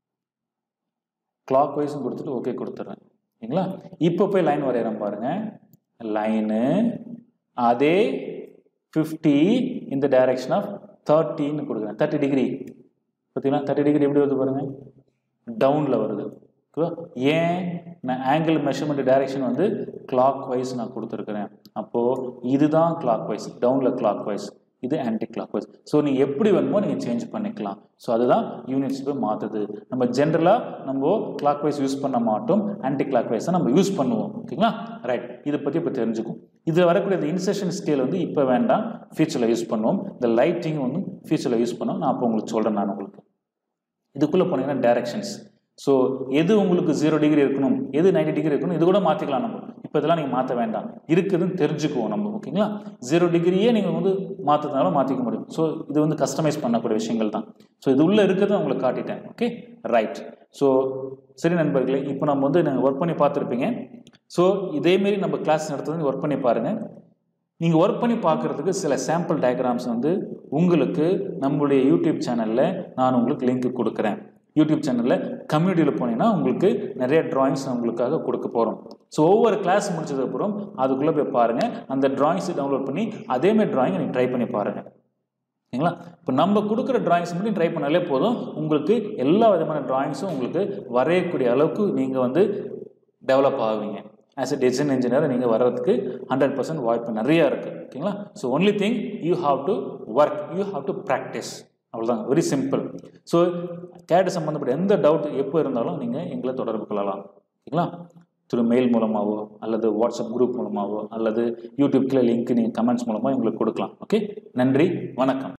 கிளாக் வைஸும் கொடுத்துட்டு ஓகே கொடுத்துட்றேன் சரிங்களா இப்போ போய் லைன் வரைகிறேன் பாருங்கள் லைனு அதே ஃபிஃப்டி இந்த டைரக்ஷன் ஆஃப் தேர்ட்டின்னு கொடுக்குறேன் தேர்ட்டி டிகிரி பார்த்தீங்களா தேர்ட்டி டிகிரி எப்படி வருது பாருங்கள் டவுனில் வருது ஓகேவா ஏன் நான் ஆங்கிள் மெஷர்மெண்ட் டைரக்ஷன் வந்து கிளாக் வைஸ் நான் கொடுத்துருக்குறேன் அப்போது இதுதான் கிளாக் வைஸ் டவுனில் கிளாக் வைஸ் இது ஆன்டி கிளாக் வைஸ் ஸோ நீங்கள் எப்படி வேணுமோ நீங்கள் சேஞ்ச் பண்ணிக்கலாம் ஸோ அதுதான் யூனிட்ஸ் போய் மாற்றுது நம்ம ஜென்ரலாக நம்ம கிளாக் வைஸ் யூஸ் பண்ண மாட்டோம் ஆன்டி கிளாக் வைஸ் தான் நம்ம யூஸ் பண்ணுவோம் ஓகேங்களா ரைட் இதை பற்றி இப்போ தெரிஞ்சுக்கும் இதில் வரக்கூடிய இந்த இன்செஷன் ஸ்கேல் வந்து இப்போ வேண்டாம் ஃபியூச்சரில் யூஸ் பண்ணுவோம் இந்த லைட்டிங் வந்து ஃபியூச்சரில் யூஸ் பண்ணோம் நான் அப்போ உங்களுக்கு சொல்கிறேன் நான் உங்களுக்கு இதுக்குள்ளே போனீங்கன்னா டைரக்ஷன்ஸ் ஸோ எது உங்களுக்கு ஜீரோ டிகிரி இருக்கணும் எது நைன்டி டிகிரி இருக்கணும் இது கூட மாற்றிக்கலாம் நம்ம இப்போ இதெல்லாம் நீங்கள் மாற்ற வேண்டாம் இருக்குதுன்னு தெரிஞ்சுக்குவோம் நம்ம ஓகேங்களா ஜீரோ டிகிரியே நீங்கள் வந்து மாற்றுறதுனால மாற்றிக்க முடியும் ஸோ இது வந்து கஸ்டமைஸ் பண்ணக்கூடிய விஷயங்கள் தான் ஸோ இது உள்ளே இருக்கிறத உங்களுக்கு காட்டிட்டேன் ஓகே ரைட் ஸோ சரி நண்பர்களே இப்போ நம்ம வந்து நீங்கள் ஒர்க் பண்ணி பார்த்துருப்பீங்க ஸோ இதேமாரி நம்ம கிளாஸ் நடத்துறது ஒர்க் பண்ணி பாருங்கள் நீங்கள் ஒர்க் பண்ணி பார்க்குறதுக்கு சில சாம்பிள் டயக்ராம்ஸ் வந்து உங்களுக்கு நம்மளுடைய யூடியூப் சேனலில் நான் உங்களுக்கு லிங்க் கொடுக்குறேன் யூடியூப் சேனலில் கம்யூனிட்டியில் போனீங்கன்னா உங்களுக்கு நிறைய ட்ராயிங்ஸ் நான் உங்களுக்காக கொடுக்க போகிறோம் ஸோ ஒவ்வொரு கிளாஸ் முடிச்சதுக்கப்புறம் அதுக்குள்ளே போய் பாருங்கள் அந்த ட்ராயிங்ஸை டவுன்லோட் பண்ணி அதேமாதிரி ட்ராயிங்கை நீங்கள் ட்ரை பண்ணி பாருங்கள் சரிங்களா இப்போ நம்ம கொடுக்குற ட்ராயிங்ஸ் மட்டும் ட்ரை பண்ணாலே போதும் உங்களுக்கு எல்லா விதமான ட்ராயிங்ஸும் உங்களுக்கு வரையக்கூடிய அளவுக்கு நீங்கள் வந்து டெவலப் ஆகுவீங்க ஆஸ் எ டிசைன் இன்ஜினியர் நீங்கள் வர்றதுக்கு ஹண்ட்ரட் பர்சன்ட் வாய்ப்பு நிறையா இருக்குது ஓகேங்களா so only thing you have to work you have to practice அவ்வளோதான் வெரி சிம்பிள் ஸோ கேட் சம்மந்தப்பட்ட எந்த டவுட் எப்போ இருந்தாலும் நீங்கள் எங்களை தொடர்பு கொள்ளலாம் ஓகேங்களா திரு மெயில் மூலமாகவோ அல்லது வாட்ஸ்அப் குரூப் மூலமாகவோ அல்லது யூடியூப் கீழே லிங்க் நீங்கள் கமெண்ட்ஸ் மூலமாக எங்களுக்கு கொடுக்கலாம் ஓகே நன்றி வணக்கம்